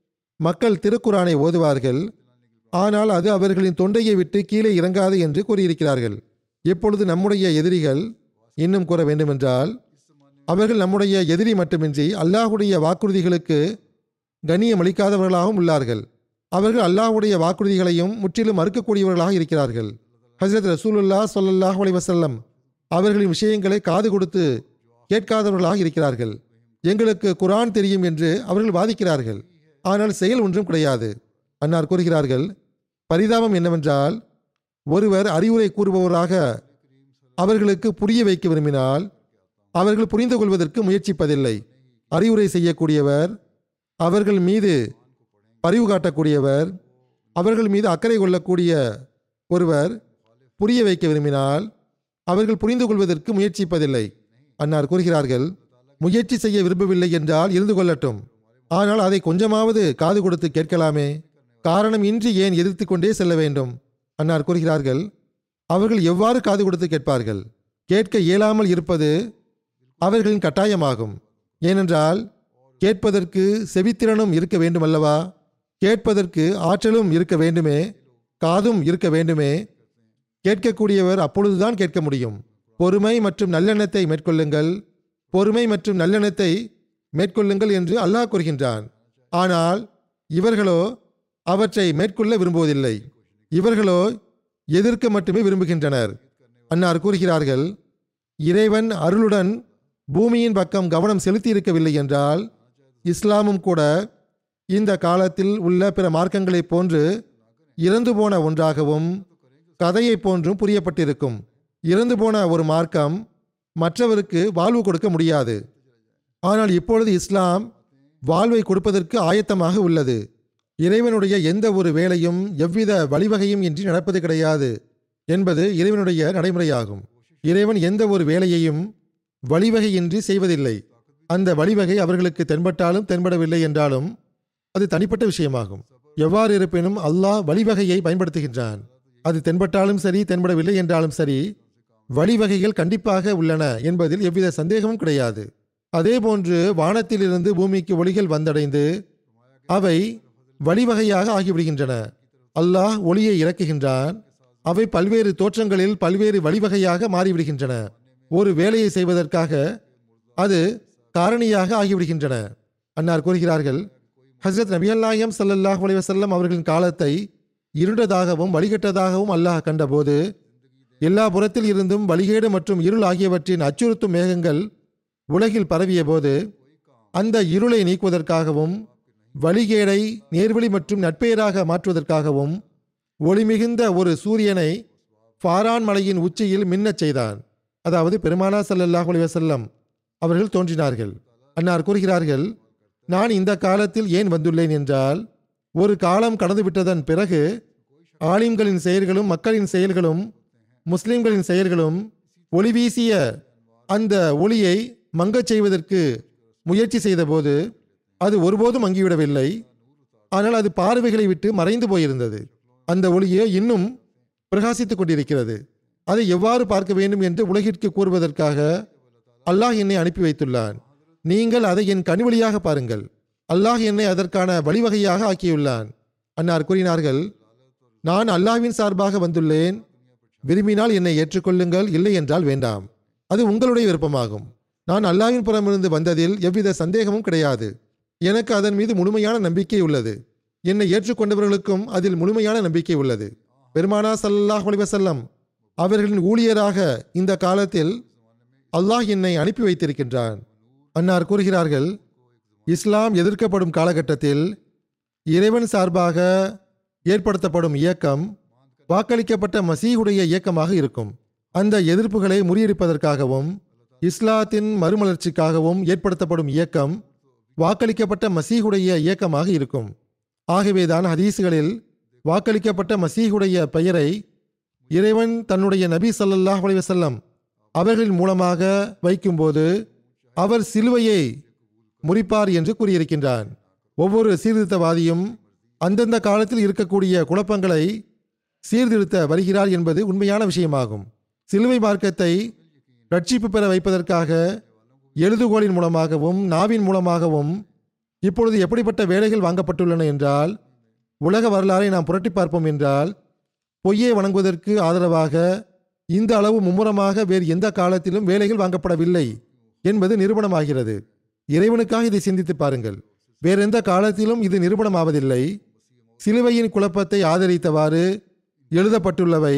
மக்கள் திருக்குரானை ஓதுவார்கள் ஆனால் அது அவர்களின் தொண்டையை விட்டு கீழே இறங்காது என்று கூறியிருக்கிறார்கள் எப்பொழுது நம்முடைய எதிரிகள் இன்னும் கூற வேண்டுமென்றால் அவர்கள் நம்முடைய எதிரி மட்டுமின்றி அல்லாஹுடைய வாக்குறுதிகளுக்கு கண்ணியம் அளிக்காதவர்களாகவும் உள்ளார்கள் அவர்கள் அல்லாஹ்வுடைய வாக்குறுதிகளையும் முற்றிலும் மறுக்கக்கூடியவர்களாக இருக்கிறார்கள் ஹஜரத் ரசூலுல்லா ஸல்லல்லாஹு அலைஹி வஸல்லம் அவர்களின் விஷயங்களை காது கொடுத்து கேட்காதவர்களாக இருக்கிறார்கள் எங்களுக்கு குரான் தெரியும் என்று அவர்கள் வாதிக்கிறார்கள் ஆனால் செயல் ஒன்றும் கிடையாது அன்னார் கூறுகிறார்கள் பரிதாபம் என்னவென்றால் ஒருவர் அறிவுரை கூறுபவராக அவர்களுக்கு புரிய வைக்க விரும்பினால் அவர்கள் புரிந்து கொள்வதற்கு முயற்சிப்பதில்லை அறிவுரை செய்யக்கூடியவர் அவர்கள் மீது பரிவு காட்டக்கூடியவர் அவர்கள் மீது அக்கறை கொள்ளக்கூடிய ஒருவர் புரிய வைக்க விரும்பினால் அவர்கள் புரிந்து கொள்வதற்கு முயற்சிப்பதில்லை அன்னார் கூறுகிறார்கள் முயற்சி செய்ய விரும்பவில்லை என்றால் இருந்து கொள்ளட்டும் ஆனால் அதை கொஞ்சமாவது காது கொடுத்து கேட்கலாமே காரணம் இன்றி ஏன் எதிர்த்து கொண்டே செல்ல வேண்டும் அன்னார் கூறுகிறார்கள் அவர்கள் எவ்வாறு காது கொடுத்து கேட்பார்கள் கேட்க இயலாமல் இருப்பது அவர்களின் கட்டாயமாகும் ஏனென்றால் கேட்பதற்கு செவித்திறனும் இருக்க வேண்டும் அல்லவா கேட்பதற்கு ஆற்றலும் இருக்க வேண்டுமே காதும் இருக்க வேண்டுமே கேட்கக்கூடியவர் அப்பொழுதுதான் கேட்க முடியும் பொறுமை மற்றும் நல்லெண்ணத்தை மேற்கொள்ளுங்கள் பொறுமை மற்றும் நல்லெண்ணத்தை மேற்கொள்ளுங்கள் என்று அல்லாஹ் கூறுகின்றான் ஆனால் இவர்களோ அவற்றை மேற்கொள்ள விரும்புவதில்லை இவர்களோ எதிர்க்க மட்டுமே விரும்புகின்றனர் அன்னார் கூறுகிறார்கள் இறைவன் அருளுடன் பூமியின் பக்கம் கவனம் செலுத்தி இருக்கவில்லை என்றால் இஸ்லாமும் கூட இந்த காலத்தில் உள்ள பிற மார்க்கங்களைப் போன்று இறந்து போன ஒன்றாகவும் கதையைப் போன்றும் புரியப்பட்டிருக்கும் இறந்து போன ஒரு மார்க்கம் மற்றவருக்கு வாழ்வு கொடுக்க முடியாது ஆனால் இப்பொழுது இஸ்லாம் வாழ்வை கொடுப்பதற்கு ஆயத்தமாக உள்ளது இறைவனுடைய எந்த ஒரு வேலையும் எவ்வித வழிவகையும் இன்றி நடப்பது கிடையாது என்பது இறைவனுடைய நடைமுறையாகும் இறைவன் எந்த ஒரு வேலையையும் வழிவகையின்றி செய்வதில்லை அந்த வழிவகை அவர்களுக்கு தென்பட்டாலும் தென்படவில்லை என்றாலும் அது தனிப்பட்ட விஷயமாகும் எவ்வாறு இருப்பினும் அல்லாஹ் வழிவகையை பயன்படுத்துகின்றான் அது தென்பட்டாலும் சரி தென்படவில்லை என்றாலும் சரி வழிவகைகள் கண்டிப்பாக உள்ளன என்பதில் எவ்வித சந்தேகமும் கிடையாது அதேபோன்று வானத்திலிருந்து பூமிக்கு ஒளிகள் வந்தடைந்து அவை வழிவகையாக ஆகிவிடுகின்றன அல்லாஹ் ஒளியை இறக்குகின்றான் அவை பல்வேறு தோற்றங்களில் பல்வேறு வழிவகையாக மாறிவிடுகின்றன ஒரு வேலையை செய்வதற்காக அது காரணியாக ஆகிவிடுகின்றன அன்னார் கூறுகிறார்கள் ஹஸ்ரத் நபியல்லாயம் ஸல்லல்லாஹு அலைஹி வஸல்லம் அவர்களின் காலத்தை இருண்டதாகவும் வழிகட்டதாகவும் அல்லாஹ் கண்டபோது எல்லா புறத்தில் இருந்தும் வழிகேடு மற்றும் இருள் ஆகியவற்றின் அச்சுறுத்தும் மேகங்கள் உலகில் பரவிய போது அந்த இருளை நீக்குவதற்காகவும் வழிகேடை நேர்வழி மற்றும் நட்பெயராக மாற்றுவதற்காகவும் ஒளிமிகுந்த ஒரு சூரியனை ஃபாரான் மலையின் உச்சியில் மின்னச் செய்தான் அதாவது பெருமானா ஸல்லல்லாஹு அலைஹி வஸல்லம் அவர்கள் தோன்றினார்கள் அன்னார் கூறுகிறார்கள் நான் இந்த காலத்தில் ஏன் வந்துள்ளேன் என்றால் ஒரு காலம் கடந்து விட்டதன் பிறகு ஆலிம்களின் செயல்களும் மக்களின் செயல்களும் முஸ்லிம்களின் செயல்களும் ஒளி வீசிய அந்த ஒளியை மங்கச் செய்வதற்கு முயற்சி செய்தபோது அது ஒருபோதும் மங்கிவிடவில்லை ஆனால் அது பார்வைகளை விட்டு மறைந்து போயிருந்தது அந்த ஒளியே இன்னும் பிரகாசித்துக் கொண்டிருக்கிறது அதை எவ்வாறு பார்க்க வேண்டும் என்று உலகிற்கு கூறுவதற்காக அல்லாஹ் என்னை அனுப்பி வைத்துள்ளான் நீங்கள் அதை என் கண் வழியாக பாருங்கள் அல்லாஹ் என்னை அதற்கான வழிவகையாக ஆக்கியுள்ளான் அன்னார் கூறினார்கள் நான் அல்லாஹ்வின் சார்பாக வந்துள்ளேன் விரும்பினால் என்னை ஏற்றுக்கொள்ளுங்கள் இல்லை என்றால் வேண்டாம் அது உங்களுடைய விருப்பமாகும் நான் அல்லாஹ்வின் புறமிருந்து வந்ததில் எவ்வித சந்தேகமும் கிடையாது எனக்கு அதன் மீது முழுமையான நம்பிக்கை உள்ளது என்னை ஏற்றுக்கொண்டவர்களுக்கும் அதில் முழுமையான நம்பிக்கை உள்ளது பெருமானா சல்லாஹ் வசல்லம் அவர்களின் ஊழியராக இந்த காலத்தில் அல்லாஹ் என்னை அனுப்பி வைத்திருக்கின்றான் அன்னார் கூறுகிறார்கள் இஸ்லாம் எதிர்க்கப்படும் காலகட்டத்தில் இறைவன் சார்பாக ஏற்படுத்தப்படும் இயக்கம் வாக்களிக்கப்பட்ட மசீஹுடைய இயக்கமாக இருக்கும் அந்த எதிர்ப்புகளை முறியடிப்பதற்காகவும் இஸ்லாத்தின் மறுமலர்ச்சிக்காகவும் ஏற்படுத்தப்படும் இயக்கம் வாக்களிக்கப்பட்ட மசீஹுடைய இயக்கமாக இருக்கும் ஆகவேதான் ஹதீஸ்களில் வாக்களிக்கப்பட்ட மசீஹுடைய பெயரை இறைவன் தன்னுடைய நபி ஸல்லல்லாஹு அலைஹி வஸல்லம் அவர்களின் மூலமாக வைக்கும்போது அவர் சிலுவையை முறிப்பார் என்று கூறியிருக்கின்றான் ஒவ்வொரு சீர்திருத்தவாதியும் அந்தந்த காலத்தில் இருக்கக்கூடிய குழப்பங்களை சீர்திருத்த வருகிறார் என்பது உண்மையான விஷயமாகும் சிலுவை மார்க்கத்தை ரட்சிப்பு பெற வைப்பதற்காக எழுதுகோலின் மூலமாகவும் நாவின் மூலமாகவும் இப்பொழுது எப்படிப்பட்ட வேலைகள் வாங்கப்பட்டுள்ளன என்றால் உலக வரலாறை நாம் புரட்டி பார்ப்போம் என்றால் பொய்யை வணங்குவதற்கு ஆதரவாக இந்த அளவு மும்முரமாக வேறு எந்த காலத்திலும் வேலைகள் வாங்கப்படவில்லை என்பது நிரூபணமாகிறது இறைவனுக்காக இதை சிந்தித்து பாருங்கள் வேறெந்த காலத்திலும் இது நிரூபணமாவதில்லை சிலுவையின் குழப்பத்தை ஆதரித்தவாறு எழுதப்பட்டுள்ளவை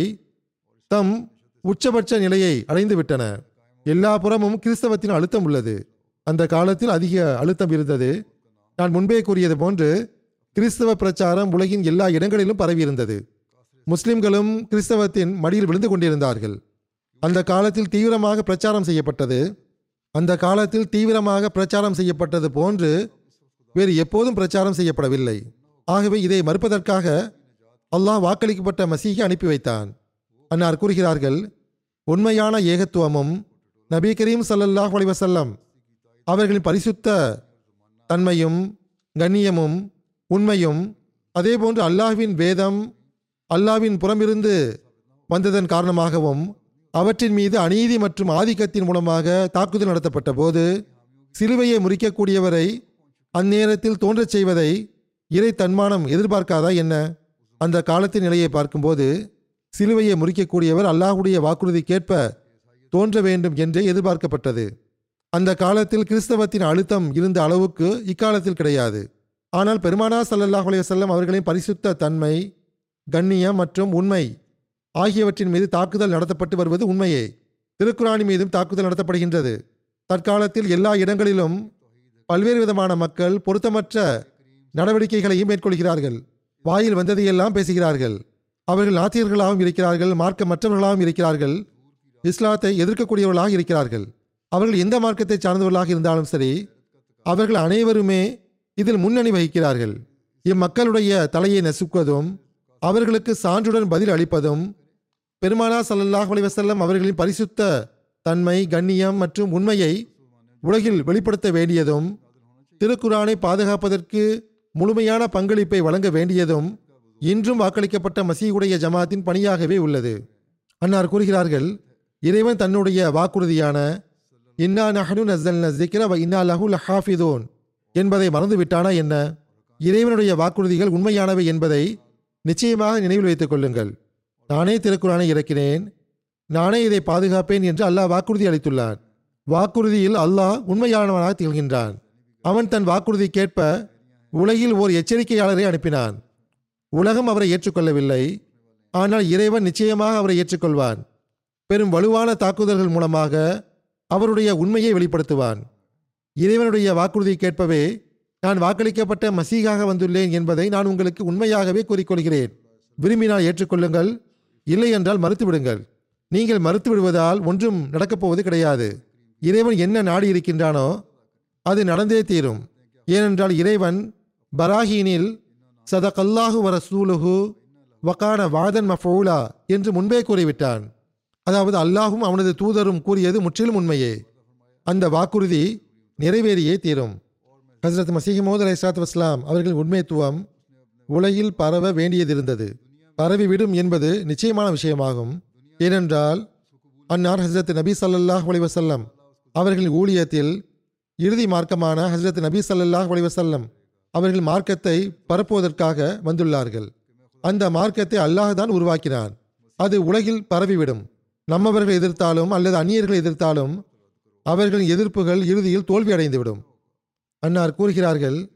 தம் உச்சபட்ச நிலையை அடைந்து விட்டன எல்லா புறமும் கிறிஸ்தவத்தின் அழுத்தம் உள்ளது அந்த காலத்தில் அதிக அழுத்தம் இருந்தது நான் முன்பே கூறியது போன்று கிறிஸ்தவ பிரச்சாரம் உலகின் எல்லா இடங்களிலும் பரவியிருந்தது முஸ்லிம்களும் கிறிஸ்தவத்தின் மடியில் விழுந்து கொண்டிருந்தார்கள் அந்த காலத்தில் தீவிரமாக பிரச்சாரம் செய்யப்பட்டது அந்த காலத்தில் தீவிரமாக பிரச்சாரம் செய்யப்பட்டது போன்று வேறு எப்போதும் பிரச்சாரம் செய்யப்படவில்லை ஆகவே இதை மறுப்பதற்காக அல்லாஹ் வாக்களிக்கப்பட்ட மசீகை அனுப்பி வைத்தான் அன்னார் கூறுகிறார்கள் உண்மையான ஏகத்துவமும் நபி கரீம் ஸல்லல்லாஹு அலைஹி வஸல்லம் அவர்களின் பரிசுத்த தன்மையும் கண்ணியமும் உண்மையும் அதேபோன்று அல்லாஹ்வின் வேதம் அல்லாஹ்வின் புறமிருந்து வந்ததன் காரணமாகவும் அவற்றின் மீது அநீதி மற்றும் ஆதிக்கத்தின் மூலமாக தாக்குதல் நடத்தப்பட்ட போது சிலுவையை முறிக்கக்கூடியவரை அந்நேரத்தில் தோன்றச் செய்வதை இறை தன்மானம் எதிர்பார்க்காதா என்ன அந்த காலத்தின் நிலையை பார்க்கும்போது சிலுவையை முறிக்கக்கூடியவர் அல்லாஹுடைய வாக்குறுதிக்கேற்ப தோன்ற வேண்டும் என்றே எதிர்பார்க்கப்பட்டது அந்த காலத்தில் கிறிஸ்தவத்தின் அழுத்தம் இருந்த அளவுக்கு இக்காலத்தில் கிடையாது ஆனால் பெருமானா ஸல்லல்லாஹு அலைஹி வஸல்லம் அவர்களின் பரிசுத்த தன்மை கண்ணியம் மற்றும் உண்மை ஆகியவற்றின் மீது தாக்குதல் நடத்தப்பட்டு வருவது உண்மையே திருக்குரானி மீதும் தாக்குதல் நடத்தப்படுகின்றது தற்காலத்தில் எல்லா இடங்களிலும் பல்வேறு விதமான மக்கள் பொருத்தமற்ற நடவடிக்கைகளையும் மேற்கொள்கிறார்கள் வாயில் வந்ததையெல்லாம் பேசுகிறார்கள் அவர்கள் நாத்தியர்களாகவும் இருக்கிறார்கள் மார்க்கமற்றவர்களாகவும் இருக்கிறார்கள் இஸ்லாத்தை எதிர்க்கக்கூடியவர்களாக இருக்கிறார்கள் அவர்கள் எந்த மார்க்கத்தை சார்ந்தவர்களாக இருந்தாலும் சரி அவர்கள் அனைவருமே இதில் முன்னணி வகிக்கிறார்கள் இம்மக்களுடைய தலையை நசுக்குவதும் அவர்களுக்கு சான்றுடன் பதில் அளிப்பதும் பெருமானா ஸல்லல்லாஹு அலைஹி வஸல்லம் அவர்களின் பரிசுத்த தன்மை கண்ணியம் மற்றும் உண்மையை உலகில் வெளிப்படுத்த வேண்டியதும் திருக்குரானை பாதுகாப்பதற்கு முழுமையான பங்களிப்பை வழங்க வேண்டியதும் இன்றும் வாக்களிக்கப்பட்ட மசீகுடைய ஜமாத்தின் பணியாகவே உள்ளது அன்னார் கூறுகிறார்கள் இறைவன் தன்னுடைய வாக்குறுதியான இன்னா நஹனு நஸ்ஸல்ன ஸிக்ர வ இன்னா லஹு லஹாஃபிதூன் என்பதை மறந்துவிட்டானா என்ன இறைவனுடைய வாக்குறுதிகள் உண்மையானவை என்பதை நிச்சயமாக நினைவில் வைத்துக் கொள்ளுங்கள் நானே திருக்குறானை இறக்கினேன் நானே இதை பாதுகாப்பேன் என்று அல்லாஹ் வாக்குறுதி அளித்துள்ளான் வாக்குறுதியில் அல்லாஹ் உண்மையானவனாக திகழ்கின்றான் அவன் தன் வாக்குறுதிக்கேற்ப உலகில் ஓர் எச்சரிக்கையாளரை அனுப்பினான் உலகம் அவரை ஏற்றுக்கொள்ளவில்லை ஆனால் இறைவன் நிச்சயமாக அவரை ஏற்றுக்கொள்வான் பெரும் வலுவான தாக்குதல்கள் மூலமாக அவருடைய உண்மையை வெளிப்படுத்துவான் இறைவனுடைய வாக்குறுதி கேட்பவே நான் வாக்களிக்கப்பட்ட மசீகாக வந்துள்ளேன் என்பதை நான் உங்களுக்கு உண்மையாகவே கூறிக்கொள்கிறேன் விரும்பினால் ஏற்றுக்கொள்ளுங்கள் இல்லை என்றால் மறுத்து விடுங்கள் நீங்கள் மறுத்து விடுவதால் ஒன்றும் நடக்கப் போவது கிடையாது இறைவன் என்ன நாடி இருக்கின்றானோ அது நடந்தே தீரும் ஏனென்றால் இறைவன் பராஹீனில் சதகல்லாஹு வர சூலுஹு வகான வாதன் மஃபூலா என்று முன்பே கூறிவிட்டான் அதாவது அல்லாஹும் அவனது தூதரும் கூறியது முற்றிலும் உண்மையே அந்த வாக்குறுதி நிறைவேறியே தீரும் ஹசரத் மசீஹமோத் அலைஹிஸ்ஸலாத்து வஸ்லாம் அவர்களின் உண்மைத்துவம் உலகில் பரவ வேண்டியதிருந்தது பரவிவிடும் என்பது நிச்சயமான விஷயமாகும் ஏனென்றால் அன்னார் ஹசரத் நபி ஸல்லல்லாஹு அலைஹி வஸல்லம் அவர்களின் ஊழியத்தில் இறுதி மார்க்கமான ஹசரத் நபி ஸல்லல்லாஹு அலைஹி வஸல்லம் அவர்கள் மார்க்கத்தை பரப்புவதற்காக வந்துள்ளார்கள் அந்த மார்க்கத்தை அல்லாஹ் தான் உருவாக்கினான் அது உலகில் பரவிவிடும் நம்மவர்கள் எதிர்த்தாலும் அல்லது அந்நியர்கள் எதிர்த்தாலும் அவர்களின் எதிர்ப்புகள் இறுதியில் தோல்வி அடைந்துவிடும் அன்னார் கூறுகிறார்கள்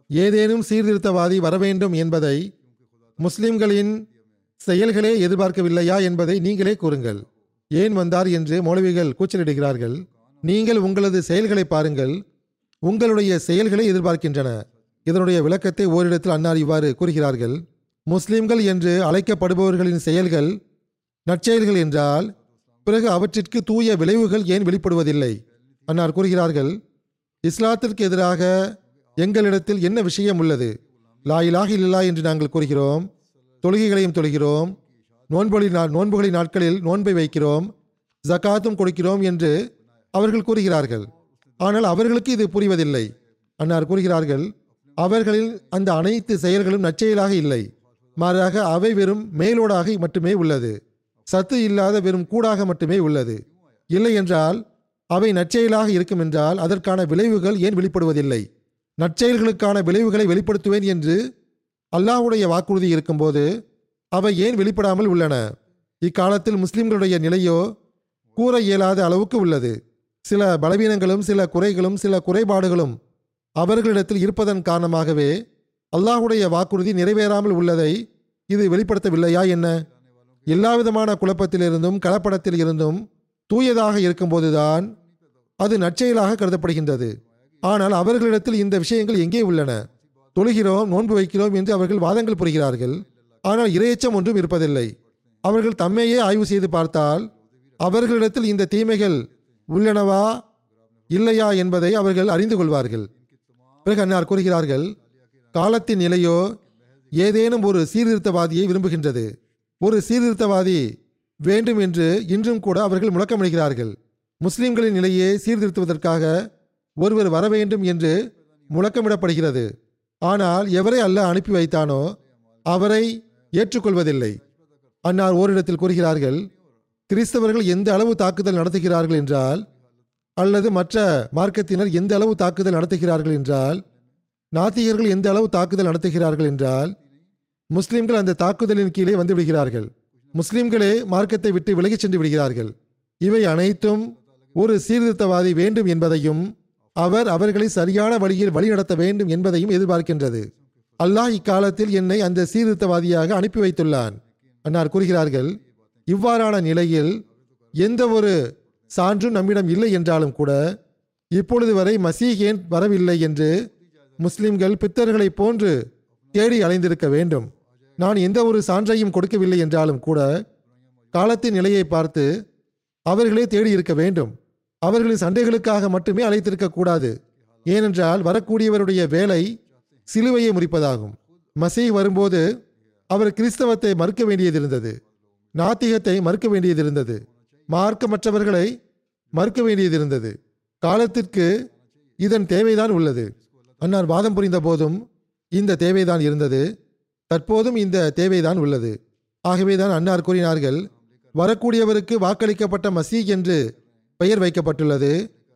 ஏதேனும் சீர்திருத்தவாதி வரவேண்டும் என்பதை முஸ்லிம்களின் செயல்களே எதிர்பார்க்கவில்லையா என்பதை நீங்களே கூறுங்கள் ஏன் வந்தார் என்று மௌலவிகள் கூச்சலிடுகிறார்கள் நீங்கள் உங்களது செயல்களை பாருங்கள் உங்களுடைய செயல்களை எதிர்பார்க்கின்றன இதனுடைய விளக்கத்தை ஓரிடத்தில் அன்னார் இவ்வாறு கூறுகிறார்கள் முஸ்லிம்கள் என்று அழைக்கப்படுபவர்களின் செயல்கள் நற்செயல்கள் என்றால் பிறகு அவற்றிற்கு தூய விளைவுகள் ஏன் வெளிப்படுவதில்லை அன்னார் கூறுகிறார்கள் இஸ்லாத்திற்கு எதிராக எங்களிடத்தில் என்ன விஷயம் உள்ளது லா இலாஹ இல்லா என்று நாங்கள் கூறுகிறோம் தொழுகைகளையும் தொழுகிறோம் நோன்பொழி நா நோன்புகளின் நாட்களில் நோன்பை வைக்கிறோம் ஜகாத்தும் கொடுக்கிறோம் என்று அவர்கள் கூறுகிறார்கள் ஆனால் அவர்களுக்கு இது புரிவதில்லை அன்னார் கூறுகிறார்கள் அவர்களின் அந்த அனைத்து செயல்களும் நற்செயலாக இல்லை மாறாக அவை வெறும் மேலோடாக மட்டுமே உள்ளது சத்து இல்லாத வெறும் கூடாக மட்டுமே உள்ளது இல்லை என்றால் அவை நற்செயலாக இருக்கும் என்றால் அதற்கான விளைவுகள் ஏன் வெளிப்படுவதில்லை நற்செயல்களுக்கான விளைவுகளை வெளிப்படுத்துவேன் என்று அல்லாஹ்வுடைய வாக்குறுதி இருக்கும்போது அவை ஏன் வெளிப்படாமல் உள்ளன இக்காலத்தில் முஸ்லிம்களுடைய நிலையோ கூற இயலாத அளவுக்கு உள்ளது சில பலவீனங்களும் சில குறைகளும் சில குறைபாடுகளும் அவர்களிடத்தில் இருப்பதன் காரணமாகவே அல்லாஹ்வுடைய வாக்குறுதி நிறைவேறாமல் உள்ளதை இது வெளிப்படுத்தவில்லையா என்ன எல்லாவிதமான குழப்பத்திலிருந்தும் கலப்படத்தில் இருந்தும் தூயதாக இருக்கும்போதுதான் அது நற்செயலாக கருதப்படுகின்றது ஆனால் அவர்களிடத்தில் இந்த விஷயங்கள் எங்கே உள்ளன தொழுகிறோம் நோன்பு வைக்கிறோம் என்று அவர்கள் வாதங்கள் புரிகிறார்கள் ஆனால் இரையச்சம் ஒன்றும் இருப்பதில்லை அவர்கள் தம்மையே ஆய்வு செய்து பார்த்தால் அவர்களிடத்தில் இந்த தீமைகள் உள்ளனவா இல்லையா என்பதை அவர்கள் அறிந்து கொள்வார்கள் பிறகு அன்னார் கூறுகிறார்கள் காலத்தின் நிலையோ ஏதேனும் ஒரு சீர்திருத்தவாதியை விரும்புகின்றது ஒரு சீர்திருத்தவாதி வேண்டும் என்று இன்றும் கூட அவர்கள் முழக்கமிடுகிறார்கள் முஸ்லிம்களின் நிலையை சீர்திருத்துவதற்காக ஒருவர் வர வேண்டும் என்று முழக்கமிடப்படுகிறது ஆனால் எவரை அல்லாஹ் அனுப்பி வைத்தானோ அவரை ஏற்றுக்கொள்வதில்லை அன்னார் ஓரிடத்தில் கூறுகிறார்கள் கிறிஸ்தவர்கள் எந்த அளவு தாக்குதல் நடத்துகிறார்கள் என்றால் அல்லது மற்ற மார்க்கத்தினர் எந்த அளவு தாக்குதல் நடத்துகிறார்கள் என்றால் நாத்திகர்கள் எந்த அளவு தாக்குதல் நடத்துகிறார்கள் என்றால் முஸ்லிம்கள் அந்த தாக்குதலின் கீழே வந்து விடுகிறார்கள் முஸ்லிம்களே மார்க்கத்தை விட்டு விலகிச் சென்று விடுகிறார்கள் இவை அனைத்தும் ஒரு சீர்திருத்தவாதி வேண்டும் என்பதையும் அவர் அவர்களை சரியான வழியில் வழிநடத்த வேண்டும் என்பதையும் எதிர்பார்க்கின்றது அல்லாஹ் இக்காலத்தில் என்னை அந்த சீர்திருத்தவாதியாக அனுப்பி வைத்துள்ளான் அன்னார் கூறுகிறார்கள் இவ்வாறான நிலையில் எந்த ஒரு சான்றும் நம்மிடம் இல்லை என்றாலும் கூட இப்பொழுது வரை மசீஹ் ஏன் வரவில்லை என்று முஸ்லிம்கள் பித்தர்களைப் போன்று தேடி அலைந்திருக்க வேண்டும் நான் எந்த ஒரு சான்றையும் கொடுக்கவில்லை என்றாலும் கூட காலத்தின் நிலையை பார்த்து அவர்களே தேடி இருக்க வேண்டும் அவர்களின் சண்டைகளுக்காக மட்டுமே அழைத்திருக்க கூடாது ஏனென்றால் வரக்கூடியவருடைய வேலை சிலுவையை முறிப்பதாகும் மசீஹ் வரும்போது அவர் கிறிஸ்தவத்தை மறுக்க வேண்டியதிருந்தது நாத்திகத்தை மறுக்க வேண்டியதிருந்தது மார்க்கமற்றவர்களை மறுக்க வேண்டியதிருந்தது காலத்திற்கு இதன் தேவைதான் உள்ளது அன்னார் வாதம் புரிந்த போதும் இந்த தேவைதான் இருந்தது தற்போதும் இந்த தேவைதான் உள்ளது ஆகவேதான் அன்னார் கூறினார்கள் வரக்கூடியவருக்கு வாக்களிக்கப்பட்ட மசீக் என்று பெயர் வைக்கப்பட்டுள்ளது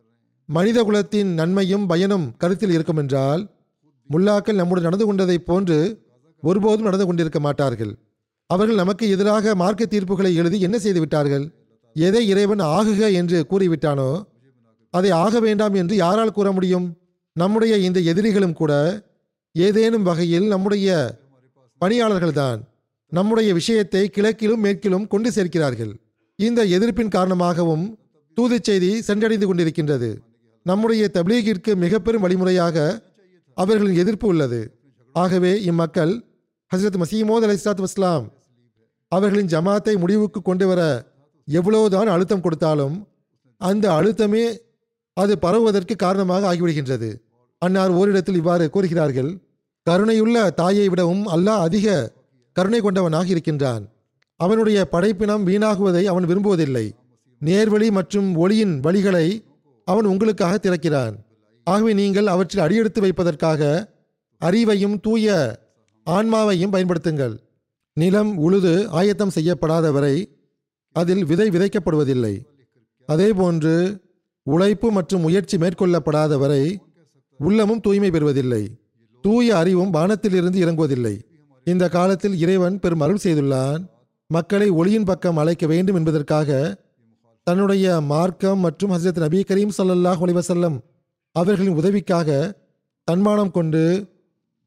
மனித குலத்தின் நன்மையும் பயனும் கருத்தில் இருக்கும் என்றால் முல்லாக்கள் நம்முடன் நடந்து கொண்டதைப் போன்று ஒருபோதும் நடந்து கொண்டிருக்க மாட்டார்கள் அவர்கள் நமக்கு எதிராக மார்க்க தீர்ப்புகளை எழுதி என்ன செய்து விட்டார்கள் எதை இறைவன் ஆகுக என்று கூறிவிட்டானோ அதை ஆக வேண்டாம் என்று யாரால் கூற முடியும் நம்முடைய இந்த எதிரிகளும் கூட ஏதேனும் வகையில் நம்முடைய பணியாளர்கள்தான் நம்முடைய விஷயத்தை கிழக்கிலும் மேற்கிலும் கொண்டு சேர்க்கிறார்கள் இந்த எதிர்ப்பின் காரணமாகவும் தூதுச் செய்தி சென்றடைந்து கொண்டிருக்கின்றது நம்முடைய தப்லீகிற்கு மிக பெரும் வழிமுறையாக அவர்களின் எதிர்ப்பு உள்ளது ஆகவே இம்மக்கள் ஹசரத் மசீமோத் அலி இஸ்லாத் வஸ்லாம் அவர்களின் ஜமாத்தை முடிவுக்கு கொண்டு வர எவ்வளவுதான் அழுத்தம் கொடுத்தாலும் அந்த அழுத்தமே அது பரவுவதற்கு காரணமாக ஆகிவிடுகின்றது அன்னார் ஓரிடத்தில் இவ்வாறு கூறுகிறார்கள் கருணையுள்ள தாயை விடவும் அல்லாஹ் அதிக கருணை கொண்டவனாக இருக்கின்றான் அவனுடைய படைப்பினம் வீணாகுவதை அவன் விரும்புவதில்லை நேர்வழி மற்றும் ஒளியின் வழிகளை அவன் உங்களுக்காக திறக்கிறான் ஆகவே நீங்கள் அவற்றில் அடியெடுத்து வைப்பதற்காக அறிவையும் தூய ஆன்மாவையும் பயன்படுத்துங்கள் நிலம் உழுது ஆயத்தம் செய்யப்படாத வரை அதில் விதை விதைக்கப்படுவதில்லை அதேபோன்று உழைப்பு மற்றும் முயற்சி மேற்கொள்ளப்படாத வரை உள்ளமும் தூய்மை பெறுவதில்லை தூய அறிவும் வானத்திலிருந்து இறங்குவதில்லை இந்த காலத்தில் இறைவன் பெரும் அருள் செய்துள்ளான் மக்களை ஒளியின் பக்கம் அழைக்க வேண்டும் என்பதற்காக தன்னுடைய மார்க்கம் மற்றும் ஹசரத் நபி கரீம் ஸல்லல்லாஹு அலைஹி வஸல்லம் அவர்களின் உதவிக்காக தன்மானம் கொண்டு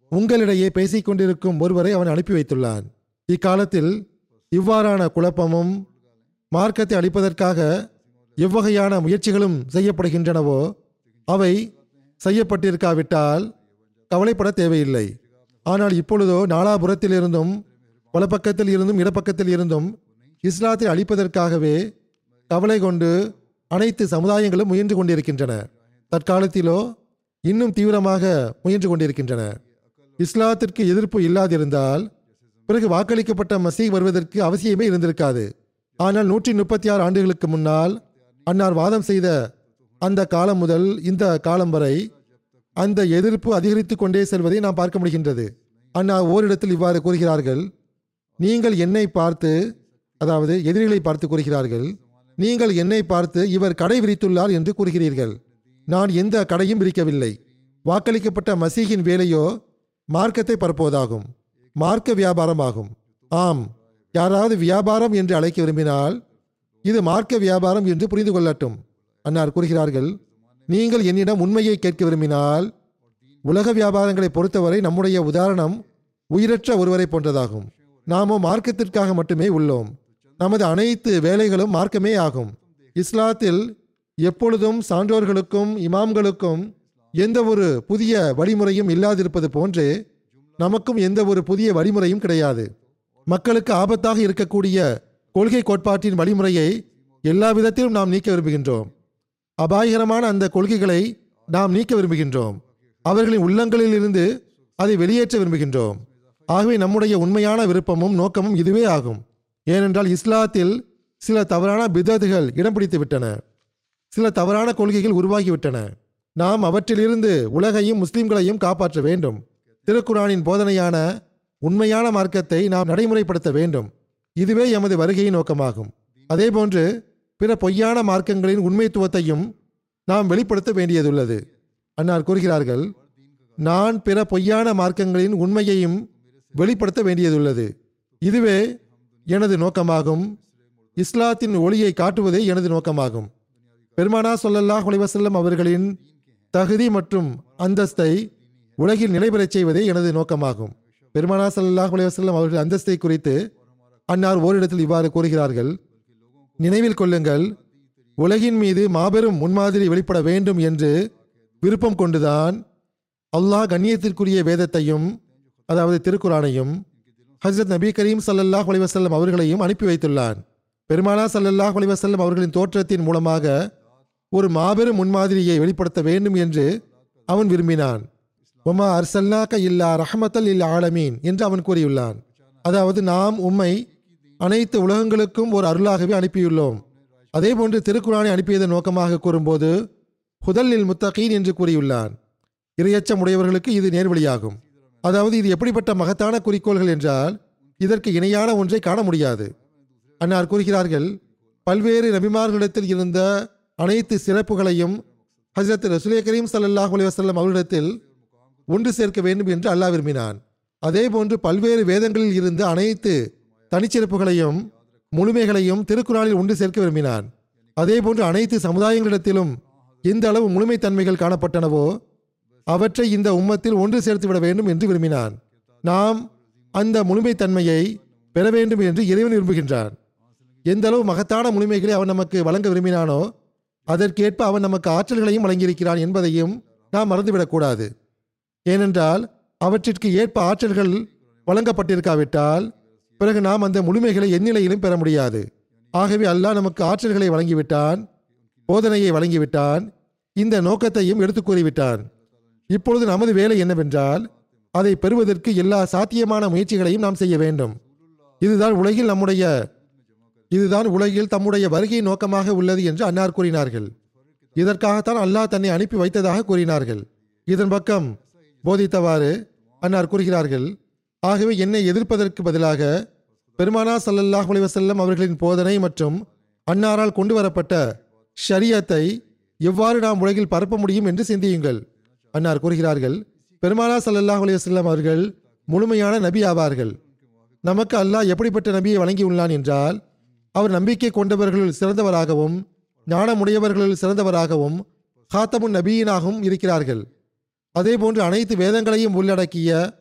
உங்களிடையே பேசிக் கொண்டிருக்கும் ஒருவரை அவன் அனுப்பி வைத்துள்ளான் இக்காலத்தில் இவ்வாறான குழப்பமும் மார்க்கத்தை அளிப்பதற்காக எவ்வகையான முயற்சிகளும் செய்யப்படுகின்றனவோ அவை செய்யப்பட்டிருக்காவிட்டால் கவலைப்பட தேவையில்லை ஆனால் இப்பொழுதோ நாலாபுரத்தில் இருந்தும் வலப்பக்கத்தில் இருந்தும் இடப்பக்கத்தில் இருந்தும் இஸ்லாத்தை அழிப்பதற்காகவே கவலை கொண்டு அனைத்து சமுதாயங்களும் முயன்று கொண்டிருக்கின்றன தற்காலத்திலோ இன்னும் தீவிரமாக முயன்று கொண்டிருக்கின்றன இஸ்லாத்திற்கு எதிர்ப்பு இல்லாதிருந்தால் பிறகு வாக்களிக்கப்பட்ட மசீஹ் வருவதற்கு அவசியமே இருந்திருக்காது ஆனால் நூற்றி முப்பத்தி ஆறு ஆண்டுகளுக்கு முன்னால் அன்னார் வாதம் செய்த அந்த காலம் முதல் இந்த காலம் வரை அந்த எதிர்ப்பு அதிகரித்து கொண்டே செல்வதை நாம் பார்க்க முடிகின்றது அன்னார் ஓரிடத்தில் இவ்வாறு கூறுகிறார்கள் நீங்கள் என்னை பார்த்து அதாவது எதிரிகளை பார்த்து கூறுகிறார்கள் நீங்கள் என்னை பார்த்து இவர் கடை விரித்துள்ளார் என்று கூறுகிறீர்கள் நான் எந்த கடையும் விரிக்கவில்லை வாக்களிக்கப்பட்ட மசீகின் வேலையோ மார்க்கத்தை பரப்புவதாகும் மார்க்க வியாபாரமாகும் ஆம் யாராவது வியாபாரம் என்று அழைக்க விரும்பினால் இது மார்க்க வியாபாரம் என்று புரிந்து கொள்ளட்டும் அன்னார் கூறுகிறார்கள் நீங்கள் என்னிடம் உண்மையை கேட்க விரும்பினால் உலக வியாபாரங்களை பொறுத்தவரை நம்முடைய உதாரணம் உயிரற்ற ஒருவரை போன்றதாகும் நாமோ மார்க்கத்திற்காக மட்டுமே உள்ளோம் நமது அனைத்து வேலைகளும் மார்க்கமே ஆகும் இஸ்லாத்தில் எப்பொழுதும் சான்றோர்களுக்கும் இமாம்களுக்கும் எந்த ஒரு புதிய வழிமுறையும் இல்லாதிருப்பது போன்று நமக்கும் எந்த ஒரு புதிய வழிமுறையும் கிடையாது மக்களுக்கு ஆபத்தாக இருக்கக்கூடிய கொள்கை கோட்பாட்டின் வழிமுறையை எல்லா விதத்திலும் நாம் நீக்க விரும்புகின்றோம் அபாயகரமான அந்த கொள்கைகளை நாம் நீக்க விரும்புகின்றோம் அவர்களின் உள்ளங்களில் இருந்து அதை வெளியேற்ற விரும்புகின்றோம் ஆகவே நம்முடைய உண்மையான விருப்பமும் நோக்கமும் இதுவே ஆகும் ஏனென்றால் இஸ்லாத்தில் சில தவறான பிதத்துகள் இடம் பிடித்து விட்டன சில தவறான கொள்கைகள் உருவாகிவிட்டன நாம் அவற்றிலிருந்து உலகையும் முஸ்லிம்களையும் காப்பாற்ற வேண்டும் திருக்குரானின் போதனையான உண்மையான மார்க்கத்தை நாம் நடைமுறைப்படுத்த வேண்டும் இதுவே எமது வருகையின் நோக்கமாகும் அதேபோன்று பிற பொய்யான மார்க்கங்களின் உண்மைத்துவத்தையும் நாம் வெளிப்படுத்த வேண்டியதுள்ளது அன்னார் கூறுகிறார்கள் நான் பிற பொய்யான மார்க்கங்களின் உண்மையையும் வெளிப்படுத்த வேண்டியதுள்ளது இதுவே எனது நோக்கமாகும் இஸ்லாத்தின் ஒளியை காட்டுவதே எனது நோக்கமாகும் பெருமானா சொல்லல்லாஹ் அலைவசல்லம் அவர்களின் தகுதி மற்றும் அந்தஸ்தை உலகில் நிலைபெறச் செய்வதே எனது நோக்கமாகும் பெருமானா ஸல்லல்லாஹு அலைஹி வஸல்லம் அவர்கள் அந்தஸ்தை குறித்து அன்னார் ஓரிடத்தில் இவ்வாறு கூறுகிறார்கள் நினைவில் கொள்ளுங்கள் உலகின் மீது மாபெரும் முன்மாதிரி வெளிப்பட வேண்டும் என்று விருப்பம் கொண்டுதான் அல்லாஹ் கண்ணியத்திற்குரிய வேதத்தையும் அதாவது திருக்குரானையும் ஹஜ்ரத் நபி கரீம் ஸல்லல்லாஹு அலைஹி வஸல்லம் அவர்களையும் அனுப்பி வைத்துள்ளான் பெருமானா ஸல்லல்லாஹு அலைஹி வஸல்லம் அவர்களின் தோற்றத்தின் மூலமாக ஒரு மாபெரும் முன்மாதிரியை வெளிப்படுத்த வேண்டும் என்று அவன் விரும்பினான் ஒமா அர்சல்லாக்க இல்லா ரஹமத்தல் இல் ஆலமீன் என்று அவன் கூறியுள்ளான் அதாவது நாம் உம்மை அனைத்து உலகங்களுக்கும் ஒரு அருளாகவே அனுப்பியுள்ளோம் அதேபோன்று திருக்குரானை அனுப்பியதன் நோக்கமாக கூறும்போது ஹுதல்லில் முத்தகீன் என்று கூறியுள்ளான் இரையச்சம் உடையவர்களுக்கு இது நேர்வழியாகும் அதாவது இது எப்படிப்பட்ட மகத்தான குறிக்கோள்கள் என்றால் இதற்கு இணையான ஒன்றை காண முடியாது அன்னார் கூறுகிறார்கள் பல்வேறு நபிமார்களிடத்தில் இருந்த அனைத்து சிறப்புகளையும் ஹஜரத் ரசுலே கரீம் ஸல்லல்லாஹு அலைஹி வஸல்லம் அவர்களிடத்தில் ஒன்று சேர்க்க வேண்டும் என்று அல்லாஹ் விரும்பினான் அதேபோன்று பல்வேறு வேதங்களில் இருந்து அனைத்து தனிச்சிறப்புகளையும் முழுமைகளையும் திருக்குறானில் ஒன்று சேர்க்க விரும்பினான் அதேபோன்று அனைத்து சமுதாயங்களிடத்திலும் எந்த அளவு முழுமைத்தன்மைகள் காணப்பட்டனவோ அவற்றை இந்த உம்மத்தில் ஒன்று சேர்த்து விட வேண்டும் என்று விரும்பினான் நாம் அந்த முழுமைத்தன்மையை பெற வேண்டும் என்று இறைவன் விரும்புகின்றான் எந்த அளவு மகத்தான முழுமைகளை அவன் நமக்கு வழங்க விரும்பினானோ அதற்கேற்ப அவன் நமக்கு ஆற்றல்களையும் வழங்கியிருக்கிறான் என்பதையும் நாம் மறந்துவிடக்கூடாது ஏனென்றால் அவற்றிற்கு ஏற்ப ஆற்றல்கள் வழங்கப்பட்டிருக்காவிட்டால் பிறகு நாம் அந்த முழுமைகளை எந்நிலையிலும் பெற முடியாது ஆகவே அல்லாஹ் நமக்கு ஆற்றல்களை வழங்கிவிட்டான் போதனையை வழங்கிவிட்டான் இந்த நோக்கத்தையும் எடுத்து கூறிவிட்டான் இப்பொழுது நமது வேலை என்னவென்றால் அதை பெறுவதற்கு எல்லா சாத்தியமான முயற்சிகளையும் நாம் செய்ய வேண்டும் இதுதான் உலகில் நம்முடைய இதுதான் உலகில் தம்முடைய வருகை நோக்கமாக உள்ளது என்று அன்னார் கூறினார்கள் இதற்காகத்தான் அல்லாஹ் தன்னை அனுப்பி வைத்ததாக கூறினார்கள் இதன் பக்கம் போதித்தவாறு அன்னார் கூறுகிறார்கள் ஆகவே என்னை எதிர்ப்பதற்கு பதிலாக பெருமானா ஸல்லல்லாஹு அலைஹி வஸல்லம் அவர்களின் போதனை மற்றும் அன்னாரால் கொண்டு வரப்பட்ட ஷரியத்தை எவ்வாறு நாம் உலகில் பரப்ப முடியும் என்று சிந்தியுங்கள் அன்னார் கூறுகிறார்கள் பெருமானா ஸல்லல்லாஹு அலைஹி வஸல்லம் அவர்கள் முழுமையான நபி ஆவார்கள் நமக்கு அல்லாஹ் எப்படிப்பட்ட நபியை வழங்கியுள்ளான் என்றால் அவர் நம்பிக்கை கொண்டவர்களுள் சிறந்தவராகவும் ஞானமுடையவர்களுள் சிறந்தவராகவும் ஹாத்தமுன் நபியினாகவும் இருக்கிறார்கள் அதேபோன்று அனைத்து வேதங்களையும் உள்ளடக்கிய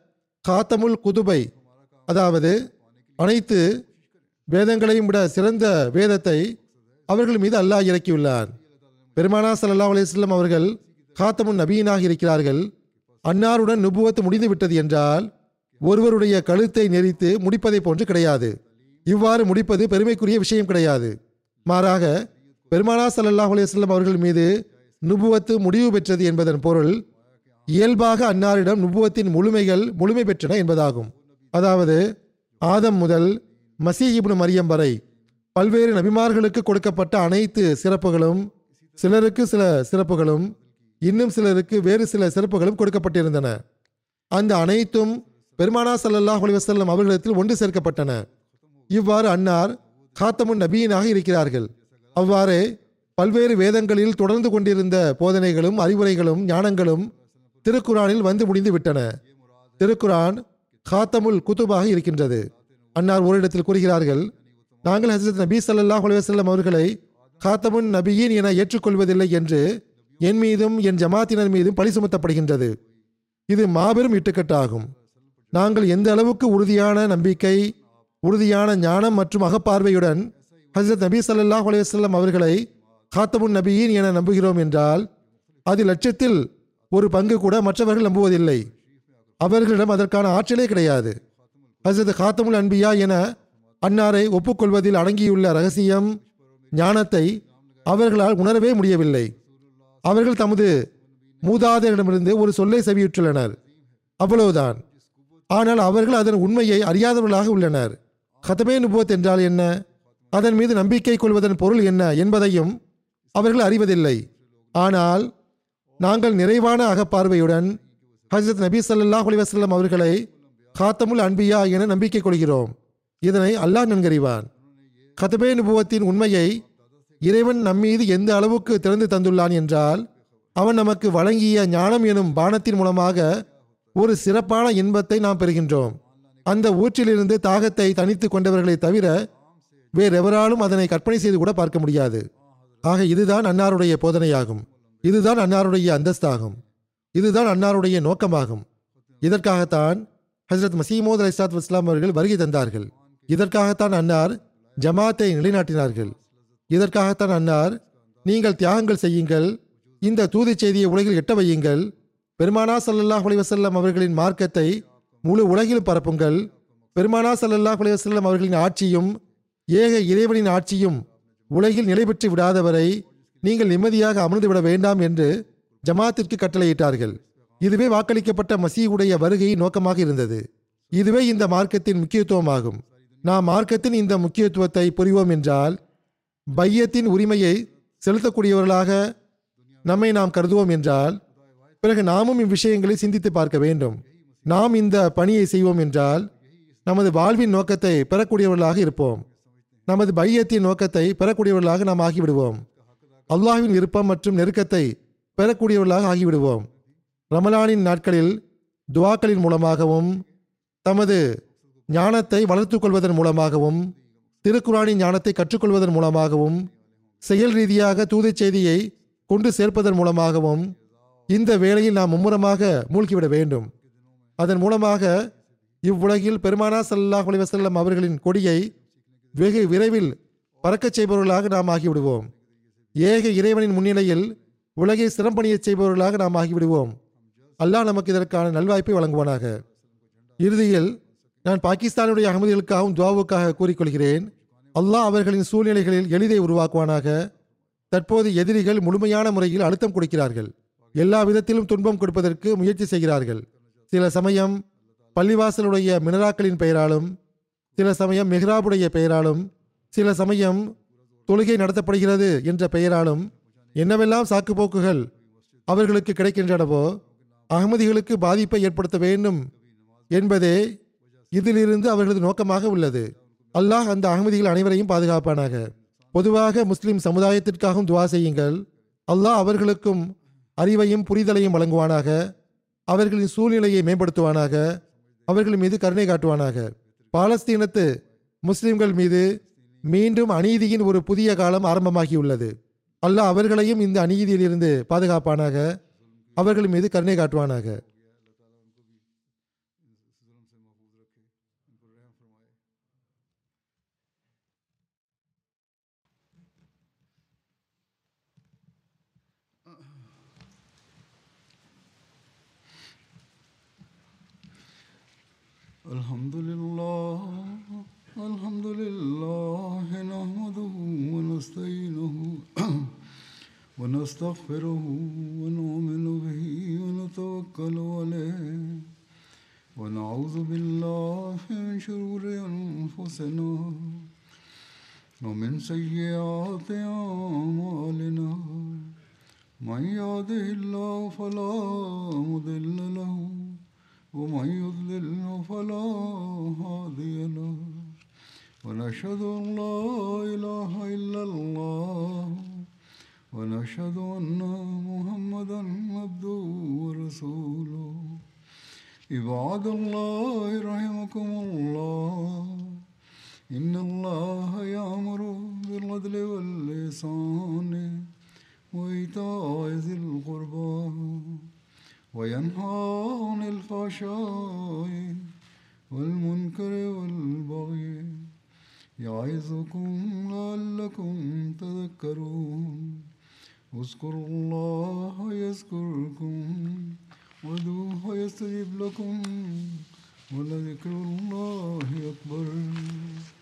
காத்தமுல் குதுபை அதாவது அனைத்து வேதங்களையும் விட சிறந்த வேதத்தை அவர்கள் மீது அல்லாஹ் இறக்கியுள்ளார் பெருமானா ஸல்லல்லாஹு அலைஹி வஸல்லம் அவர்கள் காத்தமுன் நபியினாக இருக்கிறார்கள் அன்னாருடன் நுபுவத்து முடிந்து விட்டது என்றால் ஒருவருடைய கழுத்தை நெரித்து முடிப்பதை போன்று கிடையாது இவ்வாறு முடிப்பது பெருமைக்குரிய விஷயம் கிடையாது மாறாக பெருமானா ஸல்லல்லாஹு அலைஹி வஸல்லம் அவர்கள் மீது நுபுவத்து முடிவு பெற்றது என்பதன் பொருள் இயல்பாக அன்னாரிடம் நுபுவத்தின் முழுமைகள் முழுமை பெற்றன என்பதாகும் அதாவது ஆதம் முதல் மசீ இப்னு மரியம் வரை பல்வேறு நபிமார்களுக்கு கொடுக்கப்பட்ட அனைத்து சிறப்புகளும் சிலருக்கு சில சிறப்புகளும் இன்னும் சிலருக்கு வேறு சில சிறப்புகளும் கொடுக்கப்பட்டிருந்தன அந்த அனைத்தும் பெருமானா ஸல்லல்லாஹு அலைஹி வஸல்லம் அவர்களிடத்தில் ஒன்று சேர்க்கப்பட்டன இவ்வாறு அன்னார் காத்தமுன் நபியினாக இருக்கிறார்கள் அவ்வாறே பல்வேறு வேதங்களில் தொடர்ந்து கொண்டிருந்த போதனைகளும் அறிவுரைகளும் ஞானங்களும் திருக்குரானில் வந்து முடிந்து விட்டன திருக்குரான் காத்தமுல் குத்துபாக இருக்கின்றது அன்னார் ஓரிடத்தில் கூறுகிறார்கள் நாங்கள் ஹசரத் நபி ஸல்லல்லாஹு அலைஹி வஸல்லம் அவர்களை காத்தமுன் நபியின் என ஏற்றுக்கொள்வதில்லை என்று என் மீதும் என் ஜமாத்தினர் மீதும் பழி சுமத்தப்படுகின்றது இது மாபெரும் இட்டுக்கட்டாகும் நாங்கள் எந்த அளவுக்கு உறுதியான நம்பிக்கை உறுதியான ஞானம் மற்றும் அகப்பார்வையுடன் ஹசரத் நபி ஸல்லல்லாஹு அலைஹி வஸல்லம் அவர்களை காத்தமுன் நபியின் என நம்புகிறோம் என்றால் அது லட்சத்தில் ஒரு பங்கு கூட மற்றவர்கள் நம்புவதில்லை அவர்களிடம் அதற்கான ஆற்றலே கிடையாது ஹசரத் காத்தமுல் அன்பியா என அன்னாரை ஒப்புக்கொள்வதில் அடங்கியுள்ள ரகசியம் ஞானத்தை அவர்களால் உணரவே முடியவில்லை அவர்கள் தமது மூதாதையரிடமிருந்து ஒரு சொல்லை செவியுற்றுள்ளனர் அவ்வளவுதான் ஆனால் அவர்கள் அதன் உண்மையை அறியாதவர்களாக உள்ளனர் கதமே நுபுவத் என்றால் என்ன அதன் மீது நம்பிக்கை கொள்வதன் பொருள் என்ன என்பதையும் அவர்கள் அறிவதில்லை ஆனால் நாங்கள் நிறைவான அகப்பார்வையுடன் ஹஜரத் நபி ஸல்லல்லாஹு அலைஹி வஸல்லம் அவர்களை காத்தமுல் அன்பியா என நம்பிக்கை கொள்கிறோம் இதனை அல்லாஹ் நன்கறிவான் கதபே நுபுவத்தின் உண்மையை இறைவன் நம்மீது எந்த அளவுக்கு திறந்து தந்துள்ளான் என்றால் அவன் நமக்கு வழங்கிய ஞானம் எனும் பானத்தின் மூலமாக ஒரு சிறப்பான இன்பத்தை நாம் பெறுகின்றோம் அந்த ஊற்றிலிருந்து தாகத்தை தனித்து கொண்டவர்களை தவிர வேறெவராலும் அதனை கற்பனை செய்து கூட பார்க்க முடியாது ஆக இதுதான் அன்னாருடைய போதனையாகும் இதுதான் அன்னாருடைய அந்தஸ்தாகும் இதுதான் அன்னாருடைய நோக்கமாகும் இதற்காகத்தான் ஹஜரத் மசீமோத் அலிஸ்லாத் இஸ்லாம் அவர்கள் வருகை தந்தார்கள் இதற்காகத்தான் அன்னார் ஜமாத்தை நிலைநாட்டினார்கள் இதற்காகத்தான் அன்னார் நீங்கள் தியாகங்கள் செய்யுங்கள் இந்த தூது செய்தியை உலகில் எட்ட வையுங்கள் பெருமானா ஸல்லல்லாஹு அலைஹி வஸல்லம் அவர்களின் மார்க்கத்தை முழு உலகிலும் பரப்புங்கள் பெருமானா ஸல்லல்லாஹு அலைஹி வஸல்லம் அவர்களின் ஆட்சியும் ஏக இறைவனின் ஆட்சியும் உலகில் நிலை பெற்று விடாதவரை நீங்கள் நிம்மதியாக அமர்ந்து விட வேண்டாம் என்று ஜமாத்திற்கு கட்டளையிட்டார்கள் இதுவே வாக்களிக்கப்பட்ட மசீஹுடைய வருகை நோக்கமாக இருந்தது இதுவே இந்த மார்க்கத்தின் முக்கியத்துவமாகும் நாம் மார்க்கத்தின் இந்த முக்கியத்துவத்தை புரிவோம் என்றால் பையத்தின் உரிமையை செலுத்தக்கூடியவர்களாக நம்மை நாம் கருதுவோம் என்றால் பிறகு நாமும் இவ்விஷயங்களை சிந்தித்து பார்க்க வேண்டும் நாம் இந்த பணியை செய்வோம் என்றால் நமது வாழ்வின் நோக்கத்தை பெறக்கூடியவர்களாக இருப்போம் நமது பையத்தின் நோக்கத்தை பெறக்கூடியவர்களாக நாம் ஆகிவிடுவோம் அல்லாஹ்வின் விருப்பம் மற்றும் நெருக்கத்தை பெறக்கூடியவர்களாக ஆகிவிடுவோம் ரமலானின் நாட்களில் துவாக்களின் மூலமாகவும் தமது ஞானத்தை வளர்த்துக் கொள்வதன் மூலமாகவும் திருக்குரானின் ஞானத்தை கற்றுக்கொள்வதன் மூலமாகவும் செயல் ரீதியாக தூதைச் செய்தியை கொண்டு சேர்ப்பதன் மூலமாகவும் இந்த வேளையில் நாம் மும்முரமாக மூழ்கிவிட வேண்டும் அதன் மூலமாக இவ்வுலகில் பெருமானா ஸல்லல்லாஹு அலைஹி வஸல்லம் அவர்களின் கொடியை வெகு விரைவில் பறக்கச் செய்பவர்களாக நாம் ஆகிவிடுவோம் ஏக இறைவனின் முன்னிலையில் உலகை சிறம்பணியச் செய்பவர்களாக நாம் ஆகிவிடுவோம் அல்லாஹ் நமக்கு இதற்கான நல்வாய்ப்பை வழங்குவானாக இறுதியில் நான் பாகிஸ்தானுடைய அகமதிகளுக்காகவும் துவாவுக்காக கூறிக்கொள்கிறேன் அல்லாஹ் அவர்களின் சூழ்நிலைகளில் எளிதை உருவாக்குவானாக தற்போது எதிரிகள் முழுமையான முறையில் அழுத்தம் கொடுக்கிறார்கள் எல்லா விதத்திலும் துன்பம் கொடுப்பதற்கு முயற்சி செய்கிறார்கள் சில சமயம் பள்ளிவாசலுடைய மினராக்களின் பெயராலும் சில சமயம் மெஹ்ராபுடைய பெயராலும் சில சமயம் தொழுகை நடத்தப்படுகிறது என்ற பெயராலும் என்னவெல்லாம் சாக்குப்போக்குகள் அவர்களுக்கு கிடைக்கின்றனவோ அகமதிகளுக்கு பாதிப்பை ஏற்படுத்த வேண்டும் என்பதே இதிலிருந்து அவர்களது நோக்கமாக உள்ளது அல்லாஹ் அந்த அகமதிகள் அனைவரையும் பாதுகாப்பானாக பொதுவாக முஸ்லிம் சமுதாயத்திற்காகவும் துவா செய்யுங்கள் அல்லாஹ் அவர்களுக்கும் அறிவையும் புரிதலையும் வழங்குவானாக அவர்களின் சூழ்நிலையை மேம்படுத்துவானாக அவர்கள் மீது கருணை காட்டுவானாக பாலஸ்தீனத்து முஸ்லிம்கள் மீது மீண்டும் அநீதியின் ஒரு புதிய காலம் ஆரம்பமாகியுள்ளது அல்லாஹ் அவர்களையும் இந்த அநீதியிலிருந்து பாதுகாப்பானாக அவர்கள் மீது கருணை காட்டுவானாக الحمد لله الحمد لله نحمده ونستعينه ونستغفره ونؤمن به ونتوكل عليه ونعوذ بالله من شرور أنفسنا ومن سيئات أعمالنا من يهده الله فلا مضل له ومن يضلل فلا هادي له ونشهد أن لا إله إلا الله ونشهد أن محمدا عبده ورسوله عباد الله رحمكم الله إن الله يأمر بالعدل واللسان وإيتاء ذي القربى وينهى عن الفحشاء والمنكر والبغي يعظكم لعلكم تذكرون اذكروا الله يذكركم وادعوه يستجب لكم ولذكر الله أكبر